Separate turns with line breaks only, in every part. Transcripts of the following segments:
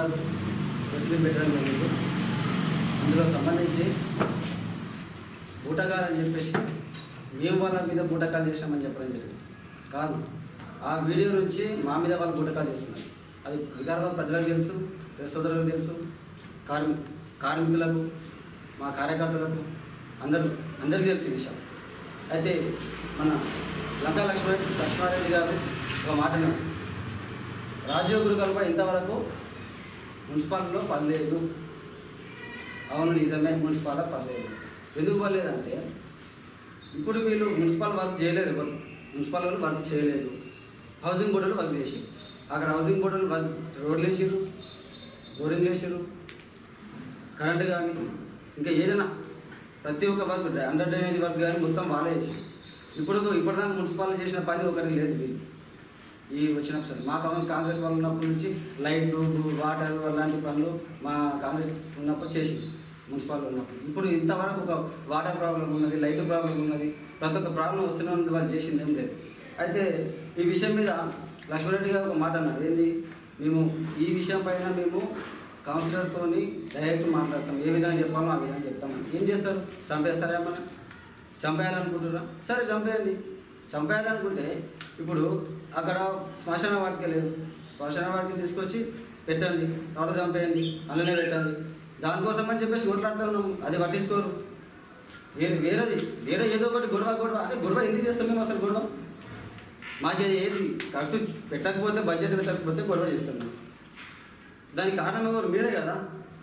గారు ముస్లిం పెట్టడం జరిగింది అందులో సంబంధించి బూటకాలు అని చెప్పేసి మేము వాళ్ళ మీద బూటకాలు చేసామని చెప్పడం జరిగింది కాదు ఆ వీడియో నుంచి మా మీద వాళ్ళు బూటకాలు చేస్తున్నారు అది వికారాబాద్ ప్రజలకు తెలుసు ప్రెస్ సోదరులకు తెలుసు కార్మి కార్మికులకు మా కార్యకర్తలకు అందరూ అందరికీ తెలిసి విషయం అయితే మన లంకా లక్ష్మణ లక్ష్మారెడ్డి గారు ఒక మాట అన్నారు. రాజీవ్ గురుకల్ప ఇంతవరకు మున్సిపాలిటీలో పనిలేదు అవును నిజమే మున్సిపాలిటీ పనిలేదు ఎందుకు పనిలేదంటే ఇప్పుడు వీళ్ళు మున్సిపల్ వర్క్ చేయలేరు ఎవరు మున్సిపల్ వాళ్ళు వర్క్ చేయలేదు హౌసింగ్ బోర్డులు వర్క్ చేసి అక్కడ హౌసింగ్ బోర్డులు వర్క్ రోడ్లు వేసారు బోరింగ్ వేసారు కరెంటు కానీ ఇంకా ఏదైనా ప్రతి ఒక్క వర్క్ అండర్ డ్రైనేజ్ వర్క్ కానీ మొత్తం వాళ్ళే చేసి ఇప్పుడు ఇప్పటిదాకా మున్సిపాలిటీ చేసిన పని ఒకరికి లేదు వీళ్ళు ఈ వచ్చినప్పుడు సార్ మా కాంగ్రెస్ కాంగ్రెస్ వాళ్ళు ఉన్నప్పటి నుంచి లైట్లు వాటర్ అలాంటి పనులు మా కాంగ్రెస్ ఉన్నప్పుడు చేసింది మున్సిపాలిటీ ఉన్నప్పుడు ఇప్పుడు ఇంతవరకు ఒక వాటర్ ప్రాబ్లం ఉన్నది లైట్ ప్రాబ్లం ఉన్నది ప్రతి ఒక్క ప్రాబ్లం వస్తూనే ఉంది వాళ్ళు చేసింది ఏం లేదు అయితే ఈ విషయం మీద లక్ష్మణరెడ్డి గారు ఒక మాట అన్నారు ఏంది మేము ఈ విషయం పైన మేము కౌన్సిలర్తో డైరెక్ట్ మాట్లాడతాం ఏ విధంగా చెప్పాలో ఆ విధంగా చెప్తామని ఏం చేస్తారు చంపేస్తారా ఏమన్నా చంపేయాలనుకుంటున్నారా సరే చంపేయండి చంపేయాలనుకుంటే ఇప్పుడు అక్కడ శ్మశాన వాటిక లేదు శ్మశాన వాటికి తీసుకొచ్చి పెట్టండి తర్వాత చంపేయండి అందులోనే పెట్టండి దానికోసం అని చెప్పేసి కొట్లాడుతున్నాం అది పట్టించుకోరు వేరే వేరేది వేరే ఏదో ఒకటి గొడవ గొడవ అంటే గొడవ ఎందుకు చేస్తాం మేము అసలు గొడవ మాకు ఏది కరెక్ట్ పెట్టకపోతే బడ్జెట్ పెట్టకపోతే గొడవ చేస్తాం మేము. దానికి కారణం ఎవరు మీరే కదా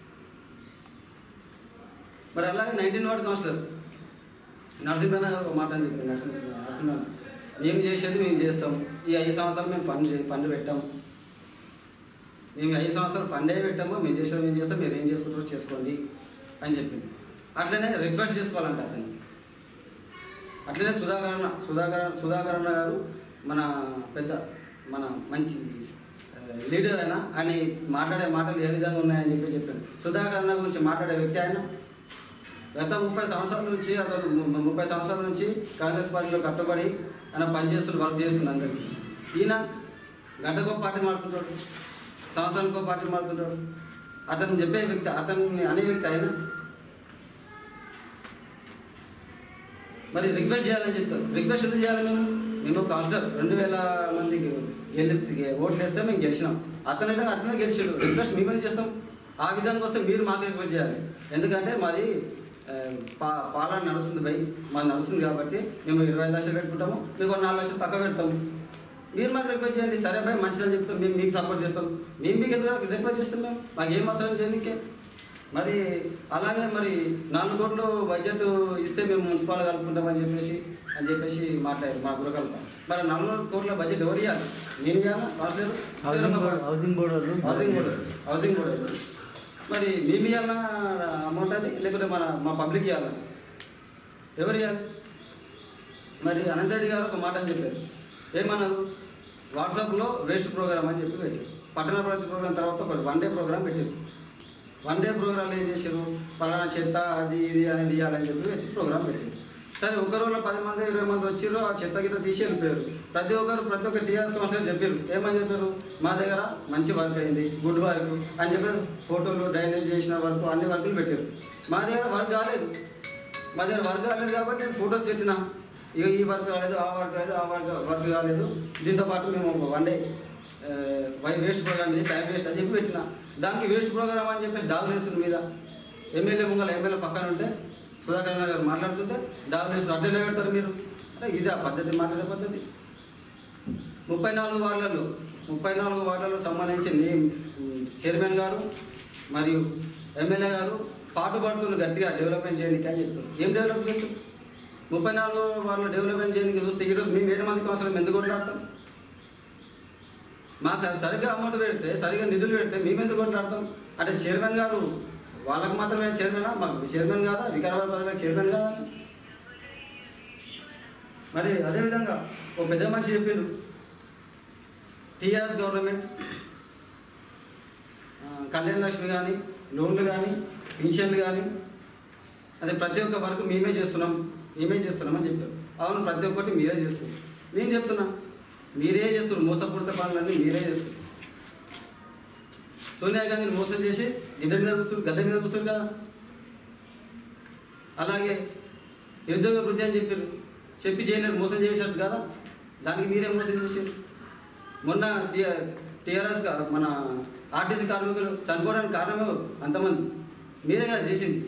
మరి అలాగే నైన్టీన్ వార్డ్ కౌన్సిలర్ నరసింహన్న గారు ఒక మాట అని చెప్పి నరసింహ నరసింహ మేము చేసేది మేము చేస్తాం ఈ ఐదు సంవత్సరాలు మేము ఫండ్ చే- ఫండ్ పెట్టాం మేము ఐదు సంవత్సరాలు ఫండే పెట్టాము మేము చేసేది మేము చేస్తాం మీరు ఏం చేసుకుంటారో చేసుకోండి అని చెప్పింది అట్లనే రిక్వెస్ట్ చేసుకోవాలంట అతను అట్లనే సుధాకరణ సుధాకర సుధాకరణ గారు మన పెద్ద మన మంచి ఆ, లీడర్ అయినా అని మాట్లాడే మాటలు ఏ విధంగా ఉన్నాయని చెప్పి చెప్పాను సుధాకరణ గురించి మాట్లాడే వ్యక్తి ఆయన గత ముప్పై సంవత్సరాల నుంచి అతను ము- ముప్పై సంవత్సరాల నుంచి కాంగ్రెస్ పార్టీలో కట్టుబడి ఆయన పనిచేస్తున్న వర్క్ చేస్తుంది అందరికీ ఈయన గంటకో పార్టీ మారుతుంటాడు సంవత్సరానికో పార్టీ మారుతుంటాడు అతను చెప్పే వ్యక్తి అతన్ని అనే వ్యక్తి ఆయన మరి రిక్వెస్ట్ చేయాలని చెప్తారు రిక్వెస్ట్ ఎందుకు చేయాలి మేము మేము కౌన్సిలర్ రెండు వేల మందికి గెలిస్తే ఓట్లు వేస్తే మేము గెలిచినాం అతనైతే అతనే గెలిచాడు రిక్వెస్ట్ మీ మీద చేస్తాం ఆ విధంగా వస్తే మీరు మాకు రిక్వెస్ట్ చేయాలి ఎందుకంటే మాది ఆ, పా పాలన నడుస్తుంది బై మాది నడుస్తుంది కాబట్టి మేము ఇరవై ఐదు లక్షలు పెట్టుకుంటాము మీకు ఒక నాలుగు లక్షలు తక్కువ పెడతాము మీరు మాకు రిక్వెస్ట్ చేయండి సరే భయ్ మంచిదని చెప్తాం మేము మీకు సపోర్ట్ చేస్తాం మేము మీకు ఎందుకు రిక్వెస్ట్ చేస్తాం మేము మాకు ఏం అవసరం చేయడానికే మరి అలాగే మరి నాలుగు కోట్లు బడ్జెట్ ఇస్తే మేము మున్సిపాల్ కలుపుకుంటామని చెప్పేసి అని చెప్పేసి మాట్లాడారు మా గురకల్ప మరి నాలుగు కోట్ల బడ్జెట్ ఎవరు ఇవ్వాలి నేను ఇవ్వాలా కాస్ట్లేదు
హౌసింగ్ బోర్డ్ హౌసింగ్ బోర్డు వాళ్ళు
హౌసింగ్ బోర్డు హౌసింగ్ బోర్డు మరి మేము ఇవ్వాలన్నా అమౌంట్ అది లేకపోతే మన మా పబ్లిక్ ఇవ్వాలా ఎవరు ఇవ్వాలి మరి అనంత రెడ్డి గారు ఒక మాట అని చెప్పారు ఏమన్నారు వాట్సాప్లో వేస్ట్ ప్రోగ్రామ్ అని చెప్పి పెట్టారు పట్టణ ప్రగతి ప్రోగ్రామ్ తర్వాత ఒక వన్ డే ప్రోగ్రామ్ పెట్టారు వన్ డే ప్రోగ్రామ్ ఏం చేశారు పలానా చెత్త అది ఇది అనేది ఇవ్వాలని చెప్పి పెట్టి ప్రోగ్రామ్ పెట్టారు సరే ఒక రోజులో పది మంది ఇరవై మంది వచ్చిర్రు ఆ చెత్త గిత్త తీసి వెళ్ళిపోయారు ప్రతి ఒక్కరు ప్రతి ఒక్క టీఆర్ఎస్ కౌన్సిలర్ చెప్పారు ఏమని చెప్పారు మా దగ్గర మంచి వర్క్ అయింది గుడ్ వర్క్ అని చెప్పి ఫోటోలు డ్రైనేజ్ చేసిన వర్క్ అన్ని వర్కులు పెట్టారు మా దగ్గర వర్క్ కాలేదు మా దగ్గర వర్క్ కాలేదు కాబట్టి నేను ఫొటోస్ పెట్టిన ఇక ఈ వర్క్ కాలేదు ఆ వర్క్ కాలేదు ఆ వర్క్ వర్క్ కాలేదు దీంతో పాటు మేము one day why waste program ఇది టైం వేస్ట్ అని చెప్పి పెట్టిన దానికి వేస్ట్ ప్రోగ్రామ్ అని చెప్పేసి డాగులు వేస్తుంది మీద ఎమ్మెల్యే ముంగల ఎమ్మెల్యే పక్కన ఉంటే సుధాకర్ గారు మాట్లాడుతుంటే డాగులు వేస్తారు అడ్డలే పెడతారు మీరు అంటే ఇది ఆ పద్ధతి మాట్లాడే పద్ధతి ముప్పై నాలుగు వార్డులలో ముప్పై నాలుగు వార్డులలో సంబంధించి నీ చైర్మన్ గారు మరియు ఎమ్మెల్యే గారు పాటుపడుతున్నారు గట్టిగా డెవలప్మెంట్ చేయడానికి అని చెప్తారు ఏం డెవలప్ చేస్తారు ముప్పై నాలుగు వాళ్ళు డెవలప్మెంట్ చేయడానికి చూస్తే ఈరోజు మేము ఏడు మందికి అవసరం ఎందుకు కొట్లాడతాం మాకు అది సరిగ్గా అమౌంట్ పెడితే సరిగ్గా నిధులు పెడితే మేము ఎందుకు కొట్లాడతాం అంటే చైర్మన్ గారు వాళ్ళకి మాత్రమే చైర్మనా మాకు చైర్మన్ కాదా వికారాబాద్ ప్రజలకు చైర్మన్ కాదా మరి అదేవిధంగా ఒక పెద్ద మనిషి చెప్పిండు టీఆర్ఎస్ గవర్నమెంట్ ఆ, కళ్యాణ లక్ష్మి కానీ లోన్లు కానీ పెన్షన్లు కానీ అదే ప్రతి ఒక్క వర్క్ మేమే చేస్తున్నాం మేమే చేస్తున్నామని చెప్పారు అవును ప్రతి ఒక్కటి మీరే చేస్తున్నారు నేను చెప్తున్నా మీరే చేస్తున్నారు మోసపూరిత పనులన్నీ మీరే చేస్తున్నారు సోనియా గాంధీని మోసం చేసి ఇద్దరి మీద కూర్చుని గద్దె మీద కూర్చుని కదా అలాగే నిరుద్యోగ వృద్ధి అని చెప్పారు చెప్పి చేయలేరు మోసం చేసేటట్టు కదా దానికి మీరే మోసం చేశారు మొన్న టీఆర్ఎస్ మన ఆర్టీసీ కార్మికులు చనిపోవడానికి కారణమే అంతమంది మీరే కదా చేసింది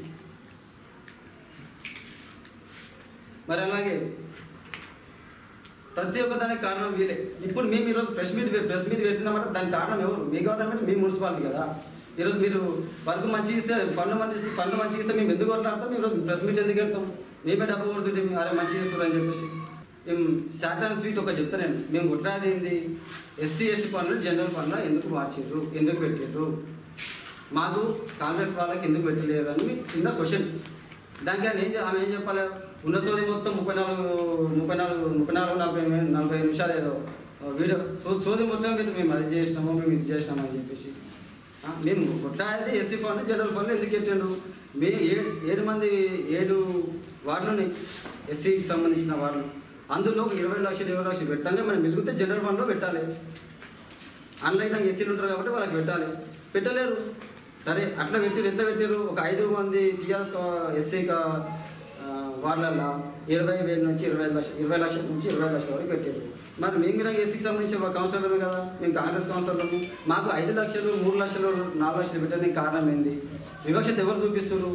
మరి అలాగే ప్రతి ఒక్క దానికి కారణం వీలే ఇప్పుడు మేము ఈరోజు ప్రెస్ మీట్ ప్రెస్ మీట్ పెట్టినామంటే దానికి కారణం ఎవరు మీ గవర్నమెంట్ మీ మున్సిపాలిటీ కదా ఈరోజు మీరు వర్క్ మంచిగా ఇస్తే ఫండ్ మంచి ఇస్తే ఫండ్ మంచిగా ఇస్తే మేము ఎందుకు కొట్లాడతాం ఈరోజు ప్రెస్ మీట్ ఎందుకు వెళ్తాం మేమే డబ్బు కొడుతుంటే మేము అరే మంచిగా ఇస్తారు అని చెప్పేసి మేము షార్ట్ అండ్ స్వీట్ ఒక చెప్తానండి మేము కొట్లాడేది ఏంది ఎస్సీ ఎస్టీ ఫండ్లు జనరల్ ఫండ్లో ఎందుకు మార్చారు ఎందుకు పెట్టారు మాకు కాంగ్రెస్ వాళ్ళకి ఎందుకు పెట్టలేదు అని మీ చిన్న క్వశ్చన్ దానికి ఆయన ఏం చె- ఆమె ఏం చెప్పాలి ఉన్న సోది మొత్తం ముప్పై నాలుగు ముప్పై నాలుగు ముప్పై నాలుగు నలభై మి- నలభై నిమిషాలు ఏదో వీడియో సో సోది మొత్తం మీద మేము అది చేసినాము మేము ఇది చేసినాము అని చెప్పేసి ఆ, మేము కొట్లాడేది ఎస్సీ ఫండ్ జనరల్ ఫండ్ ఎందుకు పెట్టాడు మీ ఏడు ఏడు మంది ఏడు వార్డులు ఎస్సీకి సంబంధించిన వార్డులు అందులో ఒక ఇరవై లక్షలు ఇరవై లక్షలు పెట్టంగా మనం మిగిలితే జనరల్ ఫండ్లో పెట్టాలి ఆన్లైన్ ఎస్సీలు ఉంటారు కాబట్టి వాళ్ళకి పెట్టాలి పెట్టలేరు సరే అట్లా పెట్టారు ఎట్లా పెట్టారు ఒక ఐదు మంది టీఆర్ఎస్ ఎస్సీ వాళ్ళల్లో ఇరవై వేల నుంచి ఇరవై ఐదు లక్షలు ఇరవై లక్షల నుంచి ఇరవై ఐదు లక్షల వరకు పెట్టారు మరి మేము కూడా ఎస్సీకి సంబంధించిన కౌన్సిలర్లు కదా మేము కాంగ్రెస్ కౌన్సిలర్లు మాకు ఐదు లక్షలు మూడు లక్షలు నాలుగు లక్షలు పెట్టడానికి కారణం ఏంది వివక్షత ఎవరు చూపిస్తారు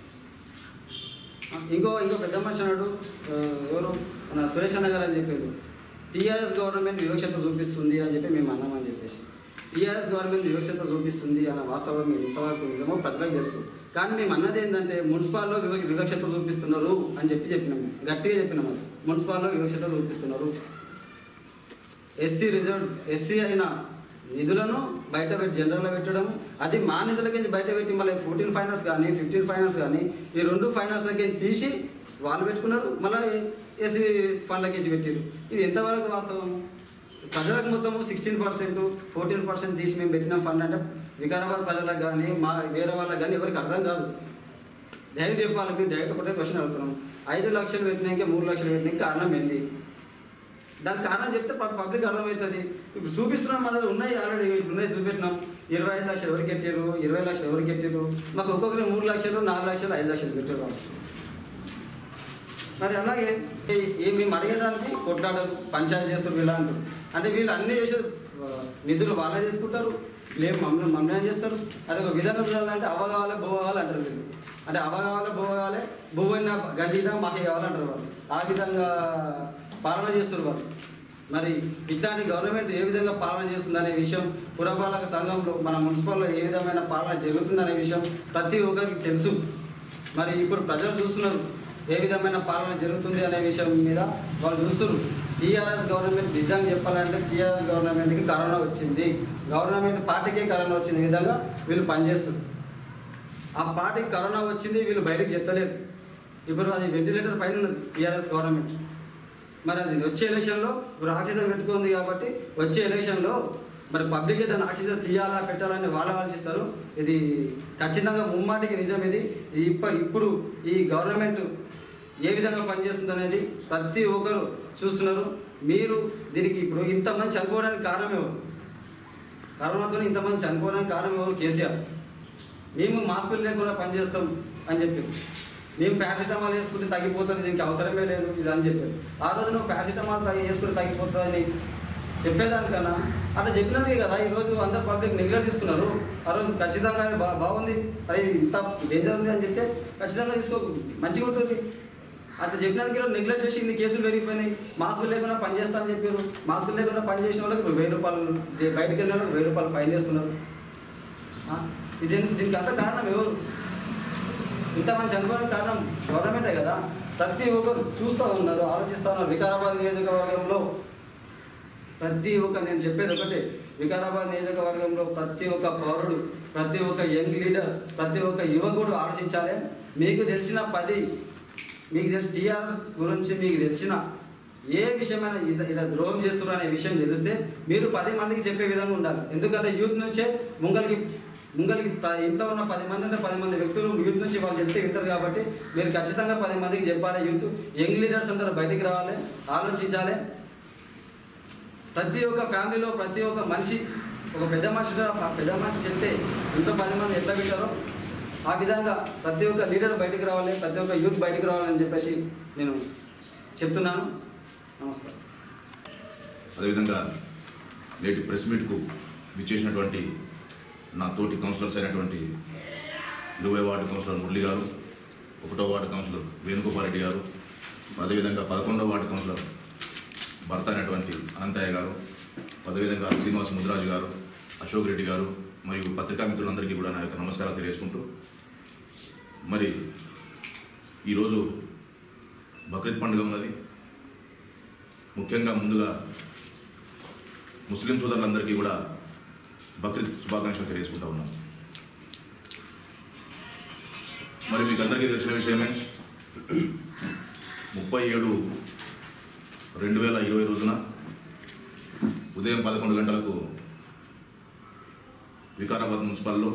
ఇంకో ఇంకో పెద్ద మనిషి అన్నాడు ఆ, ఎవరు మన సురేష్ అన్న గారు అని చెప్పారు టీఆర్ఎస్ గవర్నమెంట్ వివక్షత చూపిస్తుంది అని చెప్పి మేము అన్నామని చెప్పేసి టీఆర్ఎస్ గవర్నమెంట్ వివక్షత చూపిస్తుంది అన్న వాస్తవం మీరు ఇంతవరకు నిజమో ప్రజలకు తెలుసు కానీ మేము అన్నది ఏంటంటే మున్సిపాల్లో వివ వివక్షత చూపిస్తున్నారు అని చెప్పి చెప్పినాం మేము. గట్టిగా చెప్పినాం అది మున్సిపాల్లో వివక్షత చూపిస్తున్నారు ఎస్సీ రిజర్వ్ ఎస్సీ అయిన నిధులను బయట పెట్టి జనరల్లో పెట్టడం అది మా నిధులకి బయట పెట్టి మళ్ళీ ఫోర్టీన్ ఫైనాన్స్ కానీ ఫిఫ్టీన్ ఫైనాన్స్ కానీ ఈ రెండు ఫైనాన్స్లకి తీసి వాళ్ళు పెట్టుకున్నారు మళ్ళీ ఎస్సీ ఫండ్లకేసి పెట్టారు ఇది ఎంతవరకు వాస్తవం ప్రజలకు మొత్తము సిక్స్టీన్ పర్సెంట్ ఫోర్టీన్ పర్సెంట్ తీసి మేము పెట్టిన ఫండ్ అంటే వికారాబాద్ ప్రజలకు కానీ మా వేరే వాళ్ళకి కానీ ఎవరికి అర్థం కాదు డైరెక్ట్ చెప్పాలి మేము డైరెక్ట్ ఒకటే క్వశ్చన్ అడుగుతున్నాం ఐదు లక్షలు పెట్టినాక మూడు లక్షలు పెట్టినాక కారణం ఏంటి దానికి కారణం చెప్తే ప- పబ్లిక్ అర్థమవుతుంది ఇప్పుడు చూపిస్తున్నాం మన దగ్గర ఉన్నాయి ఆల్రెడీ ఇప్పుడు ఉన్నాయి చూపెట్టినాం ఇరవై ఐదు లక్షలు ఎవరికి ఎట్టారు ఇరవై లక్షలు ఎవరికి ఎట్టారు మాకు ఒక్కొక్కరు మూడు లక్షలు నాలుగు లక్షలు ఐదు లక్షలు పెట్టారు మరి అలాగే ఈ- ఈ మేము అడిగేదానికి కొట్లాడరు పంచాయతీ చేస్తారు వీళ్ళు అంటారు అంటే వీళ్ళు అన్నీ చేసే ఆ, నిధులు వాళ్ళే చేసుకుంటారు లేదు మమ్మల్ని మమ్మల్ని చేస్తారు అది ఒక విధంగా చూడాలంటే అవ్వ కావాలి బొవ్వ కావాలి అంటారు వీళ్ళు అంటే అవ్వ కావాలి బొవ్వ కావాలి బొవ్వైన గంజినా మాకే కావాలంటారు వాళ్ళు ఆ విధంగా పాలన చేస్తారు వాళ్ళు మరి ఇట్లాంటి గవర్నమెంట్ ఏ విధంగా పాలన చేస్తుందనే విషయం పురపాలక సంఘంలో మన మున్సిపల్లో ఏ విధమైన పాలన జరుగుతుందనే విషయం ప్రతి ఒక్కరికి తెలుసు మరి ఇప్పుడు ప్రజలు చూస్తున్నారు ఏ విధమైన పాలన జరుగుతుంది అనే విషయం మీద వాళ్ళు చూస్తున్నారు టీఆర్ఎస్ గవర్నమెంట్ నిజంగా చెప్పాలంటే టీఆర్ఎస్ గవర్నమెంట్కి కరోనా వచ్చింది గవర్నమెంట్ పార్టీకే కరోనా వచ్చిన విధంగా వీళ్ళు పనిచేస్తారు ఆ పార్టీకి కరోనా వచ్చింది వీళ్ళు బయటకు చెప్తలేరు ఇప్పుడు అది వెంటిలేటర్ పైన ఉన్నది టీఆర్ఎస్ గవర్నమెంట్ మరి అది వచ్చే ఎలక్షన్లో ఇప్పుడు ఆక్సిజన్ పెట్టుకుంది కాబట్టి వచ్చే ఎలక్షన్లో మరి పబ్లిక్ దాన్ని ఆక్సిజన్ తీయాలా పెట్టాలని వాళ్ళు ఆలోచిస్తారు ఇది ఖచ్చితంగా ముమ్మాటికి నిజం ఇది ఇప్ప ఇప్పుడు ఈ గవర్నమెంట్ ఏ విధంగా పనిచేస్తుంది అనేది ప్రతి ఒక్కరు చూస్తున్నారు మీరు దీనికి ఇప్పుడు ఇంతమంది చనిపోవడానికి కారణం ఎవరు కరోనాతో ఇంతమంది చనిపోవడానికి కారణం ఎవరు కేసీఆర్ మేము మాస్కులు లేకుండా పనిచేస్తాం అని చెప్పారు మేము పారాసిటమాల్ వేసుకుంటే తగ్గిపోతుంది దీనికి అవసరమే లేదు ఇది అని చెప్పారు ఆ రోజు నువ్వు పారాసిటమాల్ తగ్గి వేసుకుంటే తగ్గిపోతుందని చెప్పేదానికన్నా అట్లా చెప్పినందుకే కదా ఈరోజు అందరు పబ్లిక్ నెగ్లెక్ట్ తీసుకున్నారు ఆ రోజు ఖచ్చితంగా బా బాగుంది అరే ఇది ఇంత డేంజర్ ఉంది అని చెప్తే ఖచ్చితంగా తీసుకో మంచిగా ఉంటుంది అట్లా చెప్పినందుకు ఈరోజు నెగ్లెక్ట్ చేసి ఇన్ని కేసులు పెరిగిపోయినాయి మాస్కులు లేకుండా పని చేస్తా అని చెప్పారు మాస్కులు లేకుండా పని చేసిన వాళ్ళకి ఇప్పుడు వెయ్యి రూపాయలు బయటకు వెళ్ళిన వాళ్ళకి వెయ్యి రూపాయలు ఫైన్ చేస్తున్నారు ఆ? ఇది దీనికి అంత కారణం ఎవరు ఇంతమంది చనిపోవడానికి కారణం గవర్నమెంటే కదా ప్రతి ఒక్కరు చూస్తూ ఉన్నారు ఆలోచిస్తూ ఉన్నారు వికారాబాద్ నియోజకవర్గంలో ప్రతి ఒక్క నేను చెప్పేది ఒకటే వికారాబాద్ నియోజకవర్గంలో ప్రతి ఒక్క పౌరుడు ప్రతి ఒక్క యంగ్ లీడర్ ప్రతి ఒక్క యువకుడు ఆలోచించాలి మీకు తెలిసిన పది మీకు తెలిసి టీఆర్ఎస్ గురించి మీకు తెలిసిన ఏ విషయమైనా ఇద- ఇలా ద్రోహం చేస్తున్నారు అనే విషయం తెలిస్తే మీరు పది మందికి చెప్పే విధంగా ఉండాలి ఎందుకంటే యూత్ నుంచే ముంగలికి ముంగలికి ప- ఇంట్లో ఉన్న పది మంది అంటే పది మంది వ్యక్తులు యూత్ నుంచి వాళ్ళు చెప్తే వింటారు కాబట్టి మీరు ఖచ్చితంగా పది మందికి చెప్పాలి యూత్ యంగ్ లీడర్స్ అందరూ బయటికి రావాలి ఆలోచించాలి ప్రతి ఒక్క ఫ్యామిలీలో ప్రతి ఒక్క మనిషి ఒక పెద్ద మనిషి ఆ పెద్ద మనిషి చెప్తే ఇంట్లో పది మంది ఎట్లా పెట్టారో ఆ విధంగా ప్రతి ఒక్క లీడర్ బయటికి రావాలి ప్రతి ఒక్క యూత్ బయటికి రావాలని చెప్పేసి నేను చెప్తున్నాను నమస్కారం
అదేవిధంగా నేటి ప్రెస్ మీట్కు విచ్చేసినటువంటి నా తోటి కౌన్సిలర్స్ అయినటువంటి ఇరవై వార్డు కౌన్సిలర్ మురళి గారు ఒకటో వార్డు కౌన్సిలర్ వేణుగోపాల్ రెడ్డి గారు అదేవిధంగా పదకొండవ వార్డు కౌన్సిలర్ భర్త అయినటువంటి అనంతయ్య గారు అదేవిధంగా శ్రీనివాస్ ముద్రాజు గారు అశోక్ రెడ్డి గారు మరియు పత్రికా మిత్రులందరికీ కూడా నా యొక్క నమస్కారాలు తెలియజేసుకుంటూ మరి ఈరోజు బక్రీద్ పండుగ ఉన్నది ముఖ్యంగా ముందుగా ముస్లిం సోదరులందరికీ కూడా బక్రీద్ శుభాకాంక్షలు తెలియజేసుకుంటా ఉన్నాం మరి మీకు అందరికీ తెలిసిన విషయమే ముప్పై ఏడు రెండు వేల ఇరవై రోజున ఉదయం పదకొండు గంటలకు వికారాబాద్ మున్సిపల్లో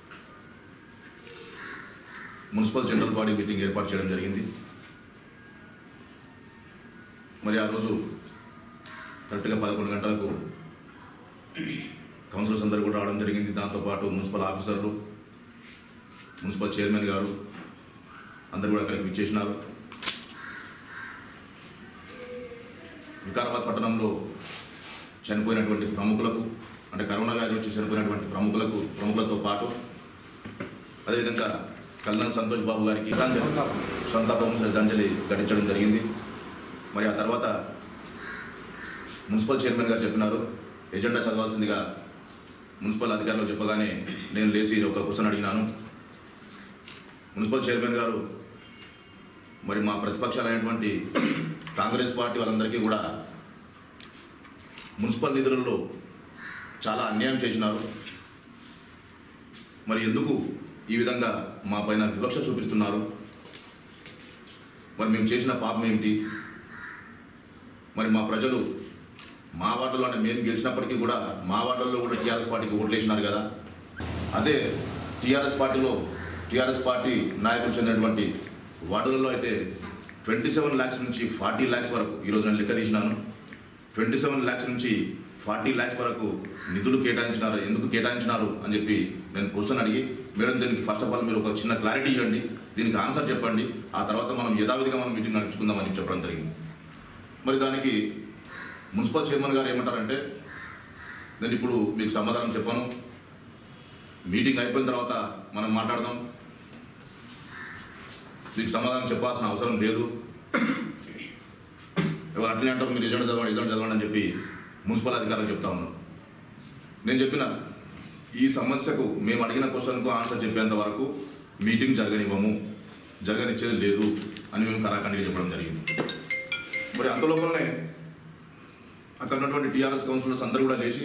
మున్సిపల్ జనరల్ బాడీ మీటింగ్ ఏర్పాటు చేయడం జరిగింది మరి ఆ రోజు కరెక్ట్గా పదకొండు గంటలకు కౌన్సిలర్స్ అందరూ కూడా రావడం జరిగింది దాంతోపాటు మున్సిపల్ ఆఫీసర్లు మున్సిపల్ చైర్మన్ గారు అందరూ కూడా అక్కడికి విచ్చేసినారు వికారాబాద్ పట్టణంలో చనిపోయినటువంటి ప్రముఖులకు అంటే కరోనా వ్యాధి వచ్చి చనిపోయినటువంటి ప్రముఖులకు ప్రముఖులతో పాటు అదేవిధంగా కల్నల్ సంతోష్ బాబు గారికి శ్రద్ధాంజలి సంతాపం శ్రద్ధాంజలి ఘటించడం జరిగింది మరి ఆ తర్వాత మున్సిపల్ చైర్మన్ గారు చెప్పినారు ఎజెండా చదవాల్సిందిగా మున్సిపల్ అధికారులు చెప్పగానే నేను లేచి ఒక క్వశ్చన్ అడిగినాను మున్సిపల్ చైర్మన్ గారు మరి మా ప్రతిపక్షాలైనటువంటి కాంగ్రెస్ పార్టీ వాళ్ళందరికీ కూడా మున్సిపల్ నిధులలో చాలా అన్యాయం చేసినారు మరి ఎందుకు ఈ విధంగా మా పైన వివక్ష చూపిస్తున్నారు మరి మేము చేసిన పాపం ఏమిటి మరి మా ప్రజలు మా వార్డులో అంటే మేము గెలిచినప్పటికీ కూడా మా వార్డుల్లో కూడా టీఆర్ఎస్ పార్టీకి ఓట్లు వేసినారు కదా అదే టీఆర్ఎస్ పార్టీలో టీఆర్ఎస్ పార్టీ నాయకులు చెందినటువంటి వార్డులలో అయితే ట్వంటీ సెవెన్ ల్యాక్స్ నుంచి ఫార్టీ ల్యాక్స్ వరకు ఈరోజు నేను లెక్క తీసినాను ట్వంటీ సెవెన్ ల్యాక్స్ నుంచి ఫార్టీ ల్యాక్స్ వరకు నిధులు కేటాయించినారు ఎందుకు కేటాయించినారు అని చెప్పి నేను క్వశ్చన్ అడిగి మేడం దీనికి ఫస్ట్ ఆఫ్ ఆల్ మీరు ఒక చిన్న క్లారిటీ ఇవ్వండి దీనికి ఆన్సర్ చెప్పండి ఆ తర్వాత మనం యథావిధిగా మనం మీటింగ్ నడుచుకుందామని చెప్పి చెప్పడం జరిగింది మరి దానికి మున్సిపల్ చైర్మన్ గారు ఏమంటారంటే నేను ఇప్పుడు మీకు సమాధానం చెప్పాను మీటింగ్ అయిపోయిన తర్వాత మనం మాట్లాడదాం మీకు సమాధానం చెప్పాల్సిన అవసరం లేదు ఎవరు అట్లనే అంటారు మీరు ఎజెండా చదవండి ఎజెండా చదవండి అని చెప్పి మున్సిపల్ అధికారులు చెప్తా ఉన్నారు నేను చెప్పిన ఈ సమస్యకు మేము అడిగిన క్వశ్చన్కు ఆన్సర్ చెప్పేంత వరకు మీటింగ్ జరగనివ్వము జరగనిచ్చేది లేదు అని మేము కరాఖండిగా చెప్పడం జరిగింది మరి అంతలోపలనే అక్కడ ఉన్నటువంటి టీఆర్ఎస్ కౌన్సిలర్స్ అందరూ కూడా లేచి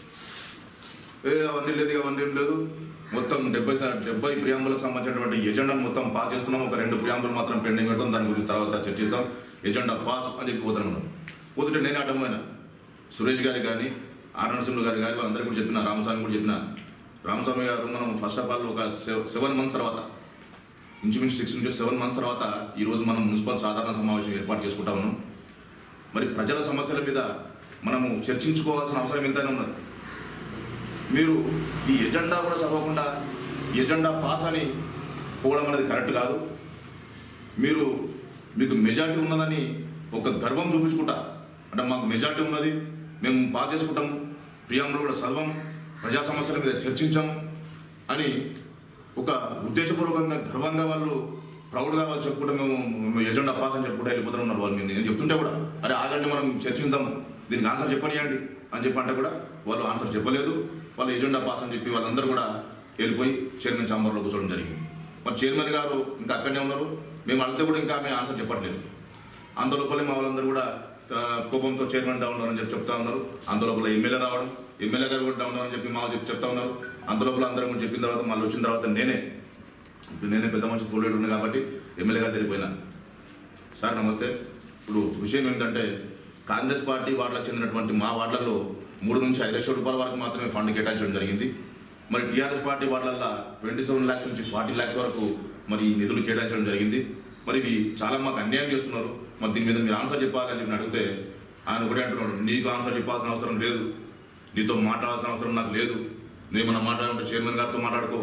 ఏ అవన్నీ లేదు ఇక అవన్నీ ఏం లేదు మొత్తం డెబ్బై శా- డెబ్బై ప్రియాంబులకు సంబంధించినటువంటి ఎజెండాను మొత్తం పాస్ చేస్తున్నాం ఒక రెండు ప్రియాంబులు మాత్రం పెండింగ్ పెడతాం దాని గురించి తర్వాత చర్చిస్తాం ఎజెండా పాస్ అని చెప్పి పోతున్నాం పోతుంటే నేనే అడ్డమైన సురేష్ గారికి కానీ ఆర్ నరసింహులు గారు కానీ వాళ్ళందరికీ కూడా చెప్పిన రామస్వామి కూడా చెప్పిన రామస్వామి గారు మనం ఫస్ట్ ఆఫ్ ఆల్ ఒక సెవెన్ మంత్స్ తర్వాత ఇంచుమించు సిక్స్ నుంచి సెవెన్ మంత్స్ తర్వాత ఈ రోజు మనం మున్సిపల్ సాధారణ సమావేశం ఏర్పాటు చేసుకుంటా ఉన్నాం మరి ప్రజల సమస్యల మీద మనము చర్చించుకోవాల్సిన అవసరం ఎంతైనా ఉన్నది మీరు ఈ ఎజెండా కూడా చదవకుండా ఎజెండా పాస్ అని పోవడం అనేది కరెక్ట్ కాదు మీరు మీకు మెజారిటీ ఉన్నదని ఒక గర్వం చూపించుకుంటా అంటే మాకు మెజారిటీ ఉన్నది మేము పాస్ చేసుకుంటాం ప్రియాంలో కూడా చదవం ప్రజా సమస్యల మీద చర్చించాం అని ఒక ఉద్దేశపూర్వకంగా గర్వంగా వాళ్ళు ప్రౌడ్గా వాళ్ళు చెప్పుకుంటే మేము మేము ఎజెండా పాస్ అని చెప్పుకుంటే వెళ్ళిపోతూ ఉన్నారు వాళ్ళు నేను చెప్తుంటే కూడా అరే ఆగండి మనం చర్చిద్దాం దీనికి ఆన్సర్ చెప్పనియండి అని చెప్పి అంటే కూడా వాళ్ళు ఆన్సర్ చెప్పలేదు వాళ్ళు ఎజెండా పాస్ అని చెప్పి వాళ్ళందరూ కూడా వెళ్ళిపోయి చైర్మన్ ఛాంబర్లో కూర్చోవడం జరిగింది మరి చైర్మన్ గారు ఇంకా అక్కడనే ఉన్నారు మేము అడిగితే కూడా ఇంకా ఆమె ఆన్సర్ చెప్పట్లేదు అంతలోపలే మా వాళ్ళందరూ కూడా ఆ, కోపంతో చైర్మన్ డౌన్ ఉన్నారని చెప్పి చెప్తా ఉన్నారు అంతలోపల ఎమ్మెల్యే రావడం ఎమ్మెల్యే గారు కూడా డౌన్ ఉన్నారని చెప్పి మా వాళ్ళు చెప్పి చెప్తా ఉన్నారు అంతలోపల అందరం కూడా చెప్పిన తర్వాత మళ్ళీ వచ్చిన తర్వాత నేనే ఇప్పుడు నేనే పెద్ద మనిషి పోలేడు ఉంది కాబట్టి ఎమ్మెల్యే గారు తెలిపోయినా సార్ నమస్తే ఇప్పుడు విషయం ఏంటంటే కాంగ్రెస్ పార్టీ వార్డులకు చెందినటువంటి మా వార్డులలో మూడు నుంచి ఐదు లక్షల రూపాయల వరకు మాత్రమే ఫండ్ కేటాయించడం జరిగింది మరి టీఆర్ఎస్ పార్టీ వార్డులలో ట్వంటీ సెవెన్ ల్యాక్స్ నుంచి ఫార్టీ ల్యాక్స్ వరకు మరి ఈ నిధులు కేటాయించడం జరిగింది మరి ఇది చాలా మాకు అన్యాయం చేస్తున్నారు మరి దీని మీద మీరు ఆన్సర్ చెప్పాలని చెప్పి అడిగితే ఆయన ఒకటే అంటున్నాడు నీకు ఆన్సర్ చెప్పాల్సిన అవసరం లేదు నీతో మాట్లాడాల్సిన అవసరం నాకు లేదు నువ్వేమన్నా మాట్లాడుకుంటే చైర్మన్ గారితో మాట్లాడుకో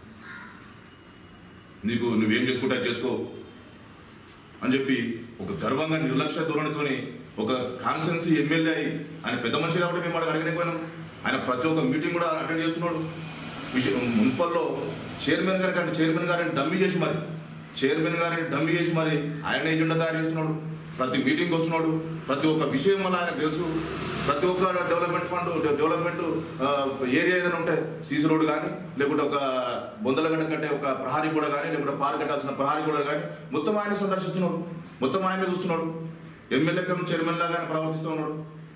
నీకు నువ్వేం చేసుకుంటే అది చేసుకో అని చెప్పి ఒక గర్వంగా నిర్లక్ష్య ధోరణితోని ఒక కాన్స్టెన్సీ ఎమ్మెల్యే అయి ఆయన పెద్ద మనిషి కాబట్టి మేము వాడికి అడగలేకపోయినాం ఆయన ప్రతి ఒక్క మీటింగ్ కూడా అటెండ్ చేస్తున్నాడు విషయం మున్సిపల్లో చైర్మన్ గారి కంటే చైర్మన్ గారిని డమ్మీ చేసి మరి చైర్మన్ గారిని డమ్మీ చేసి మరి ఆయన ఏజెండా తయారు చేస్తున్నాడు ప్రతి మీటింగ్ వస్తున్నాడు ప్రతి ఒక్క విషయం వల్ల ఆయన తెలుసు ప్రతి ఒక్క డెవలప్మెంట్ ఫండ్ డెవలప్మెంట్ ఏరియా ఏదైనా ఉంటే సీసీ రోడ్ కానీ లేకుంటే ఒక బొందలగడ్డ కట్టే ఒక ప్రహారీ కూడా కానీ లేకుంటే పార్క్ కట్టాల్సిన ప్రహారీ కూడా కానీ మొత్తం ఆయన సందర్శిస్తున్నాడు మొత్తం ఆయన చూస్తున్నాడు ఎమ్మెల్యే కమ్ చైర్మన్ లాగా ఆయన ప్రవర్తిస్తూ ఉన్నాడు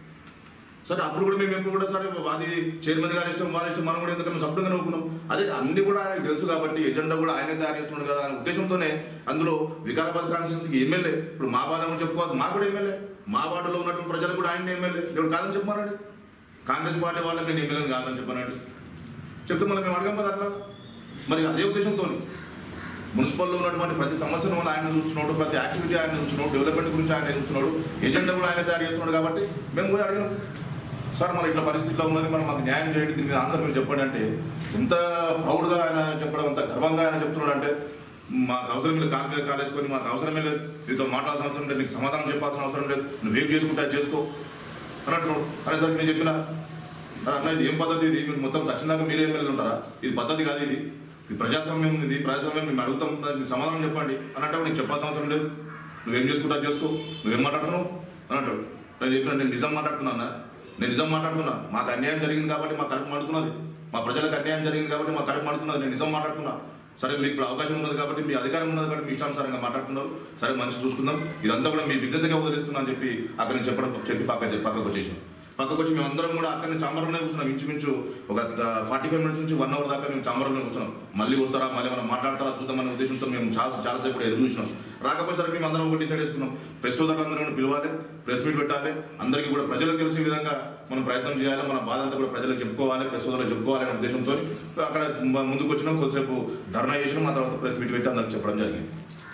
సరే అప్పుడు కూడా మేము ఎప్పుడు కూడా సరే అది చైర్మన్ గారి ఇష్టం వాళ్ళ ఇష్టం మనం కూడా ఎందుకంటే సభ్యంగా నవ్వుకున్నాం అదే అన్ని కూడా ఆయనకు తెలుసు కాబట్టి ఎజెండా కూడా ఆయనే తయారు చేస్తున్నాడు కదా అనే ఉద్దేశంతోనే అందులో వికారాబాద్ కాన్స్టిట్యూన్సీకి ఎమ్మెల్యే ఇప్పుడు మా బాధ అని చెప్పుకోవాలి మా కూడా ఎమ్మెల్యే మా వార్డులో ఉన్నటువంటి ప్రజలు కూడా ఆయన ఎమ్మెల్యే ఇప్పుడు కాదని చెప్పానండి కాంగ్రెస్ పార్టీ వాళ్ళకి నేను ఎమ్మెల్యే కాదని చెప్పానండి చెప్తే మళ్ళీ మేము అడగం కదా అట్లా మరి అదే ఉద్దేశంతో మున్సిపల్లో ఉన్నటువంటి ప్రతి సమస్యను వల్ల ఆయన చూస్తున్నాడు ప్రతి యాక్టివిటీ ఆయన చూస్తున్నాడు డెవలప్మెంట్ గురించి ఆయన చూస్తున్నాడు ఎజెండా కూడా ఆయన తయారు చేస్తున్నాడు కాబట్టి మేము పోయి అడిగాం సార్ మన ఇట్లా పరిస్థితిలో ఉన్నది మనం మాకు న్యాయం చేయండి దీని మీద ఆన్సర్ మీరు చెప్పండి అంటే ఎంత ప్రౌడ్గా ఆయన చెప్పడం అంత గర్వంగా ఆయన చెప్తున్నాడు అంటే మాకు అవసరం లేదు కాలు మీద కాలేసుకొని మాకు అవసరమే లేదు నీతో మాట్లాడాల్సిన అవసరం లేదు నీకు సమాధానం చెప్పాల్సిన అవసరం లేదు నువ్వేం చేసుకుంటే అది చేసుకో అని అంటున్నాడు అరే సార్ నేను చెప్పిన మరి అన్న ఇది ఏం పద్ధతి ఇది మీరు మొత్తం సచ్చినాక మీరే ఎమ్మెల్యేలు ఉంటారా ఇది పద్ధతి కాదు ఇది ఇది ప్రజాస్వామ్యం ఇది ప్రజాస్వామ్యం మేము అడుగుతాం దానికి సమాధానం చెప్పండి అని అంటే నీకు చెప్పాల్సిన అవసరం లేదు నువ్వేం చేసుకుంటా అది చేసుకో నువ్వేం మాట్లాడుతున్నావు అని అంటాడు నేను చెప్పిన నేను నిజం మాట్లాడుతున్నా అన్న. నేను నిజం మాట్లాడుతున్నా మాకు అన్యాయం జరిగింది కాబట్టి మా కడుపు మండుతున్నది మా ప్రజలకు అన్యాయం జరిగింది కాబట్టి మా కడుపు మండుతున్నది నేను నిజం మాట్లాడుతున్నా సరే మీకు ఇప్పుడు అవకాశం ఉన్నది కాబట్టి మీ అధికారం ఉన్నది కాబట్టి మీ ఇష్టానుసారంగా మాట్లాడుతున్నారు సరే మంచి చూసుకుందాం ఇదంతా కూడా మీ విజ్ఞతగా వదిలిస్తున్నా అని చెప్పి అక్కడ నుంచి చెప్పడం చెప్పి పక్క పక్కకు వచ్చేసాం పక్కకు వచ్చి మేము అందరం కూడా అక్కడ చాంబర్లోనే కూర్చున్నాం ఇంచుమించు ఒక ఫార్టీ ఫైవ్ మినిట్స్ నుంచి వన్ అవర్ దాకా మేము చాంబర్లోనే కూర్చున్నాం మళ్ళీ వస్తారా మళ్ళీ మనం మాట్లాడతారా చూద్దామనే ఉద్దేశంతో మేము చాలా చాలాసేపు కూడా ఎదురు చూసినాం రాకపోయేసరికి మేము అందరం ఒకటి డిసైడ్ చేసుకున్నాం ప్రెస్ సోదరులందరూ కూడా పిలవాలి ప్రెస్ మీట్ పెట్టాలి అందరికీ కూడా ప్రజలకు తెలిసే విధంగా మనం ప్రయత్నం చేయాలి మన బాధ అంతా కూడా ప్రజలకు చెప్పుకోవాలి ప్రెస్ సోదరులకు చెప్పుకోవాలి అనే ఉద్దేశంతో అక్కడ మ- ముందుకు వచ్చినాం కొద్దిసేపు ధర్నా చేసినాం ఆ తర్వాత ప్రెస్ మీట్ పెట్టి అందరికి చెప్పడం జరిగింది